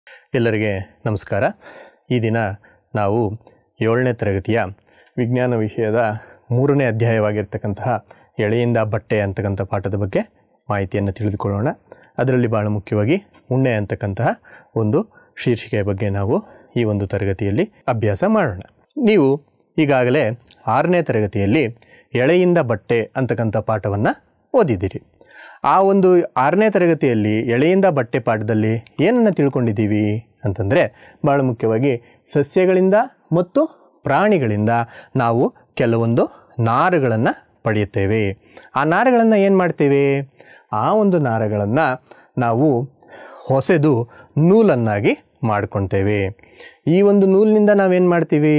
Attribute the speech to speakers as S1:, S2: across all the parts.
S1: ಎಲ್ಲರಿಗೆ ನಮಸ್ಕಾರ ಈ ದಿನ ನಾವು ಏಳನೇ ತರಗತಿಯ ವಿಜ್ಞಾನ ವಿಷಯದ ಮೂರನೇ ಅಧ್ಯಾಯವಾಗಿರ್ತಕ್ಕಂತಹ ಎಳೆಯಿಂದ ಬಟ್ಟೆ ಅಂತಕ್ಕಂಥ ಪಾಠದ ಬಗ್ಗೆ ಮಾಹಿತಿಯನ್ನು ತಿಳಿದುಕೊಳ್ಳೋಣ ಅದರಲ್ಲಿ ಭಾಳ ಮುಖ್ಯವಾಗಿ ಉಣ್ಣೆ ಅಂತಕ್ಕಂತಹ ಒಂದು ಶೀರ್ಷಿಕೆಯ ಬಗ್ಗೆ ನಾವು ಈ ಒಂದು ತರಗತಿಯಲ್ಲಿ ಅಭ್ಯಾಸ ಮಾಡೋಣ ನೀವು ಈಗಾಗಲೇ ಆರನೇ ತರಗತಿಯಲ್ಲಿ ಎಳೆಯಿಂದ ಬಟ್ಟೆ ಅಂತಕ್ಕಂಥ ಪಾಠವನ್ನು ಓದಿದ್ದೀರಿ ಆ ಒಂದು ಆರನೇ ತರಗತಿಯಲ್ಲಿ ಎಳೆಯಿಂದ ಬಟ್ಟೆ ಪಾಠದಲ್ಲಿ ಏನನ್ನು ತಿಳ್ಕೊಂಡಿದ್ದೀವಿ ಅಂತಂದರೆ ಭಾಳ ಮುಖ್ಯವಾಗಿ ಸಸ್ಯಗಳಿಂದ ಮತ್ತು ಪ್ರಾಣಿಗಳಿಂದ ನಾವು ಕೆಲವೊಂದು ನಾರುಗಳನ್ನು ಪಡೆಯುತ್ತೇವೆ ಆ ನಾರುಗಳನ್ನು ಏನು ಮಾಡ್ತೇವೆ ಆ ಒಂದು ನಾರುಗಳನ್ನು ನಾವು ಹೊಸೆದು ನೂಲನ್ನಾಗಿ ಮಾಡ್ಕೊಳ್ತೇವೆ ಈ ಒಂದು ನೂಲಿನಿಂದ ನಾವೇನು ಮಾಡ್ತೀವಿ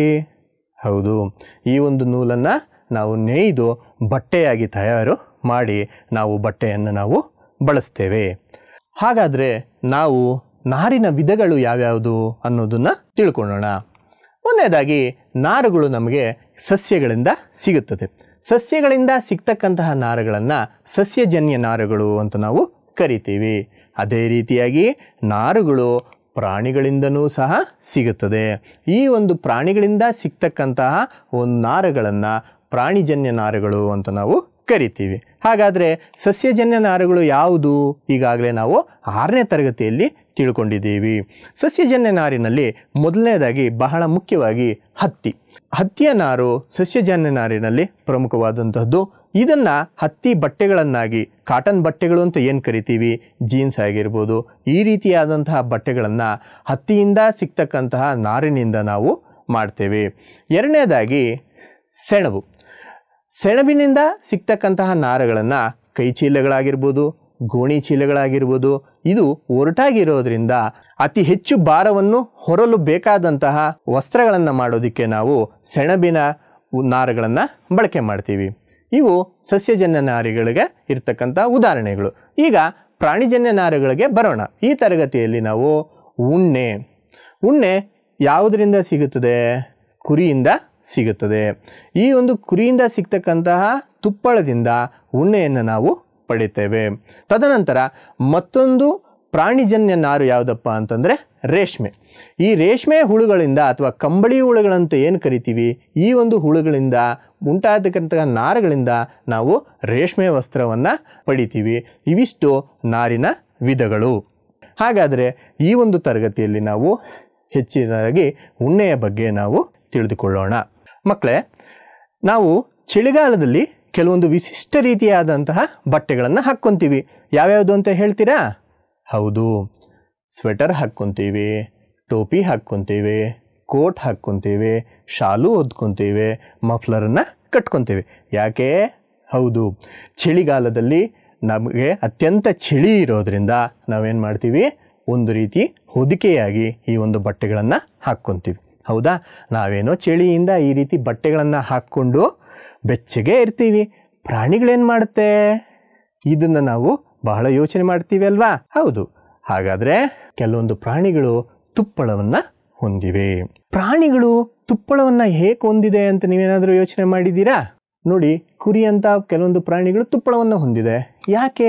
S1: ಹೌದು ಈ ಒಂದು ನೂಲನ್ನು ನಾವು ನೇಯ್ದು ಬಟ್ಟೆಯಾಗಿ ತಯಾರು ಮಾಡಿ ನಾವು ಬಟ್ಟೆಯನ್ನು ನಾವು ಬಳಸ್ತೇವೆ ಹಾಗಾದರೆ ನಾವು ನಾರಿನ ವಿಧಗಳು ಯಾವ್ಯಾವುದು ಅನ್ನೋದನ್ನು ತಿಳ್ಕೊಳ್ಳೋಣ ಮೊದಲನೇದಾಗಿ ನಾರುಗಳು ನಮಗೆ ಸಸ್ಯಗಳಿಂದ ಸಿಗುತ್ತದೆ ಸಸ್ಯಗಳಿಂದ ಸಿಗ್ತಕ್ಕಂತಹ ನಾರುಗಳನ್ನು ಸಸ್ಯಜನ್ಯ ನಾರುಗಳು ಅಂತ ನಾವು ಕರಿತೀವಿ ಅದೇ ರೀತಿಯಾಗಿ ನಾರುಗಳು ಪ್ರಾಣಿಗಳಿಂದನೂ ಸಹ ಸಿಗುತ್ತದೆ ಈ ಒಂದು ಪ್ರಾಣಿಗಳಿಂದ ಸಿಗ್ತಕ್ಕಂತಹ ಒಂದು ನಾರುಗಳನ್ನು ಪ್ರಾಣಿಜನ್ಯ ನಾರುಗಳು ಅಂತ ನಾವು ಕರಿತೀವಿ ಹಾಗಾದರೆ ಸಸ್ಯಜನ್ಯ ನಾರುಗಳು ಯಾವುದು ಈಗಾಗಲೇ ನಾವು ಆರನೇ ತರಗತಿಯಲ್ಲಿ ತಿಳ್ಕೊಂಡಿದ್ದೀವಿ ಸಸ್ಯಜನ್ಯ ನಾರಿನಲ್ಲಿ ಮೊದಲನೇದಾಗಿ ಬಹಳ ಮುಖ್ಯವಾಗಿ ಹತ್ತಿ ಹತ್ತಿಯ ನಾರು ಸಸ್ಯಜನ್ಯ ನಾರಿನಲ್ಲಿ ಪ್ರಮುಖವಾದಂತಹದ್ದು ಇದನ್ನು ಹತ್ತಿ ಬಟ್ಟೆಗಳನ್ನಾಗಿ ಕಾಟನ್ ಬಟ್ಟೆಗಳು ಅಂತ ಏನು ಕರಿತೀವಿ ಜೀನ್ಸ್ ಆಗಿರ್ಬೋದು ಈ ರೀತಿಯಾದಂತಹ ಬಟ್ಟೆಗಳನ್ನು ಹತ್ತಿಯಿಂದ ಸಿಗ್ತಕ್ಕಂತಹ ನಾರಿನಿಂದ ನಾವು ಮಾಡ್ತೇವೆ ಎರಡನೇದಾಗಿ ಸೆಣಬು ಸೆಣಬಿನಿಂದ ಸಿಗ್ತಕ್ಕಂತಹ ನಾರುಗಳನ್ನು ಕೈ ಚೀಲಗಳಾಗಿರ್ಬೋದು ಗೋಣಿ ಚೀಲಗಳಾಗಿರ್ಬೋದು ಇದು ಒರಟಾಗಿರೋದ್ರಿಂದ ಅತಿ ಹೆಚ್ಚು ಭಾರವನ್ನು ಹೊರಲು ಬೇಕಾದಂತಹ ವಸ್ತ್ರಗಳನ್ನು ಮಾಡೋದಕ್ಕೆ ನಾವು ಸೆಣಬಿನ ನಾರುಗಳನ್ನು ಬಳಕೆ ಮಾಡ್ತೀವಿ ಇವು ಸಸ್ಯಜನ್ಯ ನಾರುಗಳಿಗೆ ಇರ್ತಕ್ಕಂಥ ಉದಾಹರಣೆಗಳು ಈಗ ಪ್ರಾಣಿಜನ್ಯ ನಾರುಗಳಿಗೆ ಬರೋಣ ಈ ತರಗತಿಯಲ್ಲಿ ನಾವು ಉಣ್ಣೆ ಉಣ್ಣೆ ಯಾವುದರಿಂದ ಸಿಗುತ್ತದೆ ಕುರಿಯಿಂದ ಸಿಗುತ್ತದೆ ಈ ಒಂದು ಕುರಿಯಿಂದ ಸಿಗ್ತಕ್ಕಂತಹ ತುಪ್ಪಳದಿಂದ ಉಣ್ಣೆಯನ್ನು ನಾವು ಪಡಿತೇವೆ ತದನಂತರ ಮತ್ತೊಂದು ಪ್ರಾಣಿಜನ್ಯ ನಾರು ಯಾವುದಪ್ಪ ಅಂತಂದರೆ ರೇಷ್ಮೆ ಈ ರೇಷ್ಮೆ ಹುಳುಗಳಿಂದ ಅಥವಾ ಕಂಬಳಿ ಹುಳುಗಳಂತ ಏನು ಕರಿತೀವಿ ಈ ಒಂದು ಹುಳುಗಳಿಂದ ಉಂಟಾಗತಕ್ಕಂತಹ ನಾರುಗಳಿಂದ ನಾವು ರೇಷ್ಮೆ ವಸ್ತ್ರವನ್ನು ಪಡಿತೀವಿ ಇವಿಷ್ಟು ನಾರಿನ ವಿಧಗಳು ಹಾಗಾದರೆ ಈ ಒಂದು ತರಗತಿಯಲ್ಲಿ ನಾವು ಹೆಚ್ಚಿನದಾಗಿ ಉಣ್ಣೆಯ ಬಗ್ಗೆ ನಾವು ತಿಳಿದುಕೊಳ್ಳೋಣ ಮಕ್ಕಳೇ ನಾವು ಚಳಿಗಾಲದಲ್ಲಿ ಕೆಲವೊಂದು ವಿಶಿಷ್ಟ ರೀತಿಯಾದಂತಹ ಬಟ್ಟೆಗಳನ್ನು ಹಾಕ್ಕೊತೀವಿ ಯಾವ್ಯಾವುದು ಅಂತ ಹೇಳ್ತೀರಾ ಹೌದು ಸ್ವೆಟರ್ ಹಾಕ್ಕೊತೀವಿ ಟೋಪಿ ಹಾಕ್ಕೊತೀವಿ ಕೋಟ್ ಹಾಕ್ಕೊತೀವಿ ಶಾಲು ಹೊದ್ಕೊತೀವಿ ಮಫ್ಲರನ್ನು ಕಟ್ಕೊತೀವಿ ಯಾಕೆ ಹೌದು ಚಳಿಗಾಲದಲ್ಲಿ ನಮಗೆ ಅತ್ಯಂತ ಚಳಿ ಇರೋದ್ರಿಂದ ನಾವೇನು ಮಾಡ್ತೀವಿ ಒಂದು ರೀತಿ ಹೊದಿಕೆಯಾಗಿ ಈ ಒಂದು ಬಟ್ಟೆಗಳನ್ನು ಹಾಕ್ಕೊತೀವಿ ಹೌದಾ ನಾವೇನೋ ಚಳಿಯಿಂದ ಈ ರೀತಿ ಬಟ್ಟೆಗಳನ್ನು ಹಾಕ್ಕೊಂಡು ಬೆಚ್ಚಗೆ ಇರ್ತೀವಿ ಪ್ರಾಣಿಗಳೇನು ಮಾಡುತ್ತೆ ಇದನ್ನು ನಾವು ಬಹಳ ಯೋಚನೆ ಮಾಡ್ತೀವಿ ಅಲ್ವಾ ಹೌದು ಹಾಗಾದರೆ ಕೆಲವೊಂದು ಪ್ರಾಣಿಗಳು ತುಪ್ಪಳವನ್ನು ಹೊಂದಿವೆ ಪ್ರಾಣಿಗಳು ತುಪ್ಪಳವನ್ನು ಹೇಗೆ ಹೊಂದಿದೆ ಅಂತ ನೀವೇನಾದರೂ ಯೋಚನೆ ಮಾಡಿದ್ದೀರಾ ನೋಡಿ ಕುರಿ ಅಂತ ಕೆಲವೊಂದು ಪ್ರಾಣಿಗಳು ತುಪ್ಪಳವನ್ನು ಹೊಂದಿದೆ ಯಾಕೆ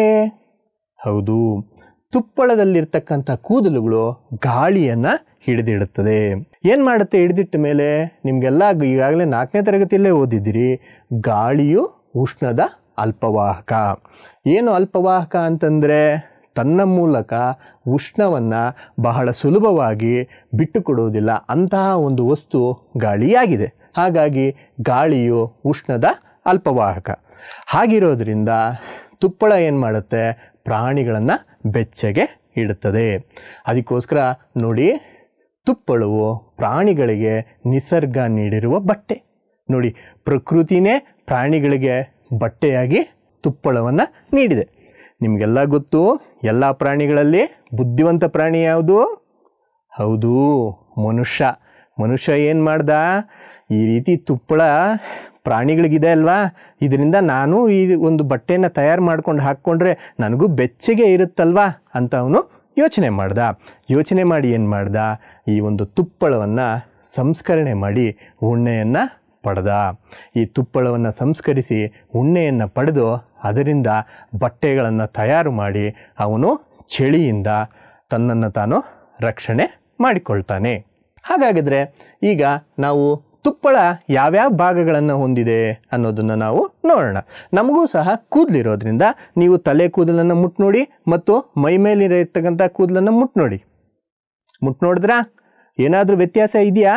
S1: ಹೌದು ತುಪ್ಪಳದಲ್ಲಿರ್ತಕ್ಕಂಥ ಕೂದಲುಗಳು ಗಾಳಿಯನ್ನು ಹಿಡಿದಿಡುತ್ತದೆ ಏನು ಮಾಡುತ್ತೆ ಹಿಡಿದಿಟ್ಟ ಮೇಲೆ ನಿಮಗೆಲ್ಲ ಈಗಾಗಲೇ ನಾಲ್ಕನೇ ತರಗತಿಯಲ್ಲೇ ಓದಿದ್ದೀರಿ ಗಾಳಿಯು ಉಷ್ಣದ ಅಲ್ಪವಾಹಕ ಏನು ಅಲ್ಪವಾಹಕ ಅಂತಂದರೆ ತನ್ನ ಮೂಲಕ ಉಷ್ಣವನ್ನು ಬಹಳ ಸುಲಭವಾಗಿ ಬಿಟ್ಟುಕೊಡುವುದಿಲ್ಲ ಅಂತಹ ಒಂದು ವಸ್ತು ಗಾಳಿಯಾಗಿದೆ ಹಾಗಾಗಿ ಗಾಳಿಯು ಉಷ್ಣದ ಅಲ್ಪವಾಹಕ ಹಾಗಿರೋದ್ರಿಂದ ತುಪ್ಪಳ ಏನು ಮಾಡುತ್ತೆ ಪ್ರಾಣಿಗಳನ್ನು ಬೆಚ್ಚಗೆ ಇಡುತ್ತದೆ ಅದಕ್ಕೋಸ್ಕರ ನೋಡಿ ತುಪ್ಪಳವು ಪ್ರಾಣಿಗಳಿಗೆ ನಿಸರ್ಗ ನೀಡಿರುವ ಬಟ್ಟೆ ನೋಡಿ ಪ್ರಕೃತಿನೇ ಪ್ರಾಣಿಗಳಿಗೆ ಬಟ್ಟೆಯಾಗಿ ತುಪ್ಪಳವನ್ನು ನೀಡಿದೆ ನಿಮಗೆಲ್ಲ ಗೊತ್ತು ಎಲ್ಲ ಪ್ರಾಣಿಗಳಲ್ಲಿ ಬುದ್ಧಿವಂತ ಪ್ರಾಣಿ ಯಾವುದು ಹೌದು ಮನುಷ್ಯ ಮನುಷ್ಯ ಏನು ಮಾಡ್ದ ಈ ರೀತಿ ತುಪ್ಪಳ ಪ್ರಾಣಿಗಳಿಗಿದೆ ಅಲ್ವಾ ಇದರಿಂದ ನಾನು ಈ ಒಂದು ಬಟ್ಟೆಯನ್ನು ತಯಾರು ಮಾಡ್ಕೊಂಡು ಹಾಕ್ಕೊಂಡ್ರೆ ನನಗೂ ಬೆಚ್ಚಗೆ ಇರುತ್ತಲ್ವಾ ಅಂತ ಅವನು ಯೋಚನೆ ಮಾಡ್ದ ಯೋಚನೆ ಮಾಡಿ ಏನು ಮಾಡ್ದ ಈ ಒಂದು ತುಪ್ಪಳವನ್ನು ಸಂಸ್ಕರಣೆ ಮಾಡಿ ಉಣ್ಣೆಯನ್ನು ಪಡೆದ ಈ ತುಪ್ಪಳವನ್ನು ಸಂಸ್ಕರಿಸಿ ಉಣ್ಣೆಯನ್ನು ಪಡೆದು ಅದರಿಂದ ಬಟ್ಟೆಗಳನ್ನು ತಯಾರು ಮಾಡಿ ಅವನು ಚಳಿಯಿಂದ ತನ್ನನ್ನು ತಾನು ರಕ್ಷಣೆ ಮಾಡಿಕೊಳ್ತಾನೆ ಹಾಗಾಗಿದ್ರೆ ಈಗ ನಾವು ತುಪ್ಪಳ ಯಾವ್ಯಾವ ಭಾಗಗಳನ್ನು ಹೊಂದಿದೆ ಅನ್ನೋದನ್ನು ನಾವು ನೋಡೋಣ ನಮಗೂ ಸಹ ಕೂದಲಿರೋದ್ರಿಂದ ನೀವು ತಲೆ ಕೂದಲನ್ನು ಮುಟ್ಟು ನೋಡಿ ಮತ್ತು ಮೈ ಮೇಲಿರತಕ್ಕಂಥ ಕೂದಲನ್ನು ಮುಟ್ಟು ನೋಡಿ ಮುಟ್ಟು ನೋಡಿದ್ರಾ ಏನಾದರೂ ವ್ಯತ್ಯಾಸ ಇದೆಯಾ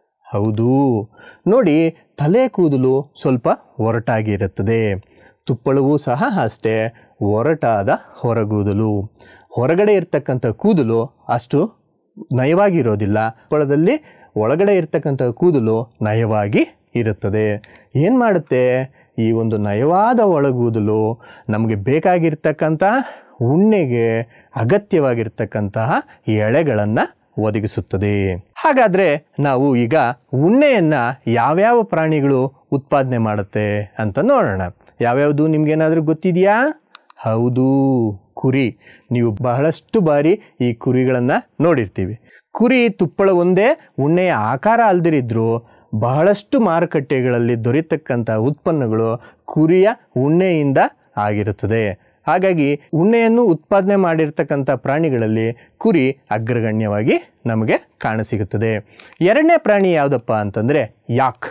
S1: ಹೌದು ನೋಡಿ ತಲೆ ಕೂದಲು ಸ್ವಲ್ಪ ಒರಟಾಗಿರುತ್ತದೆ ತುಪ್ಪಳವೂ ಸಹ ಅಷ್ಟೇ ಒರಟಾದ ಹೊರಗೂದಲು ಹೊರಗಡೆ ಇರ್ತಕ್ಕಂಥ ಕೂದಲು ಅಷ್ಟು ನಯವಾಗಿರೋದಿಲ್ಲ ತುಪ್ಪಳದಲ್ಲಿ ಒಳಗಡೆ ಇರ್ತಕ್ಕಂಥ ಕೂದಲು ನಯವಾಗಿ ಇರುತ್ತದೆ ಏನು ಮಾಡುತ್ತೆ ಈ ಒಂದು ನಯವಾದ ಒಳಗೂದಲು ನಮಗೆ ಬೇಕಾಗಿರ್ತಕ್ಕಂಥ ಉಣ್ಣೆಗೆ ಅಗತ್ಯವಾಗಿರ್ತಕ್ಕಂತಹ ಎಳೆಗಳನ್ನು ಒದಗಿಸುತ್ತದೆ ಹಾಗಾದರೆ ನಾವು ಈಗ ಉಣ್ಣೆಯನ್ನು ಯಾವ್ಯಾವ ಪ್ರಾಣಿಗಳು ಉತ್ಪಾದನೆ ಮಾಡುತ್ತೆ ಅಂತ ನೋಡೋಣ ಯಾವ್ಯಾವುದು ನಿಮ್ಗೇನಾದರೂ ಗೊತ್ತಿದೆಯಾ ಹೌದು ಕುರಿ ನೀವು ಬಹಳಷ್ಟು ಬಾರಿ ಈ ಕುರಿಗಳನ್ನು ನೋಡಿರ್ತೀವಿ ಕುರಿ ತುಪ್ಪಳ ಒಂದೇ ಉಣ್ಣೆಯ ಆಕಾರ ಅಲ್ದಿರಿದ್ರೂ ಬಹಳಷ್ಟು ಮಾರುಕಟ್ಟೆಗಳಲ್ಲಿ ದೊರೆತಕ್ಕಂಥ ಉತ್ಪನ್ನಗಳು ಕುರಿಯ ಉಣ್ಣೆಯಿಂದ ಆಗಿರುತ್ತದೆ ಹಾಗಾಗಿ ಉಣ್ಣೆಯನ್ನು ಉತ್ಪಾದನೆ ಮಾಡಿರ್ತಕ್ಕಂಥ ಪ್ರಾಣಿಗಳಲ್ಲಿ ಕುರಿ ಅಗ್ರಗಣ್ಯವಾಗಿ ನಮಗೆ ಕಾಣಸಿಗುತ್ತದೆ ಎರಡನೇ ಪ್ರಾಣಿ ಯಾವುದಪ್ಪ ಅಂತಂದರೆ ಯಾಕ್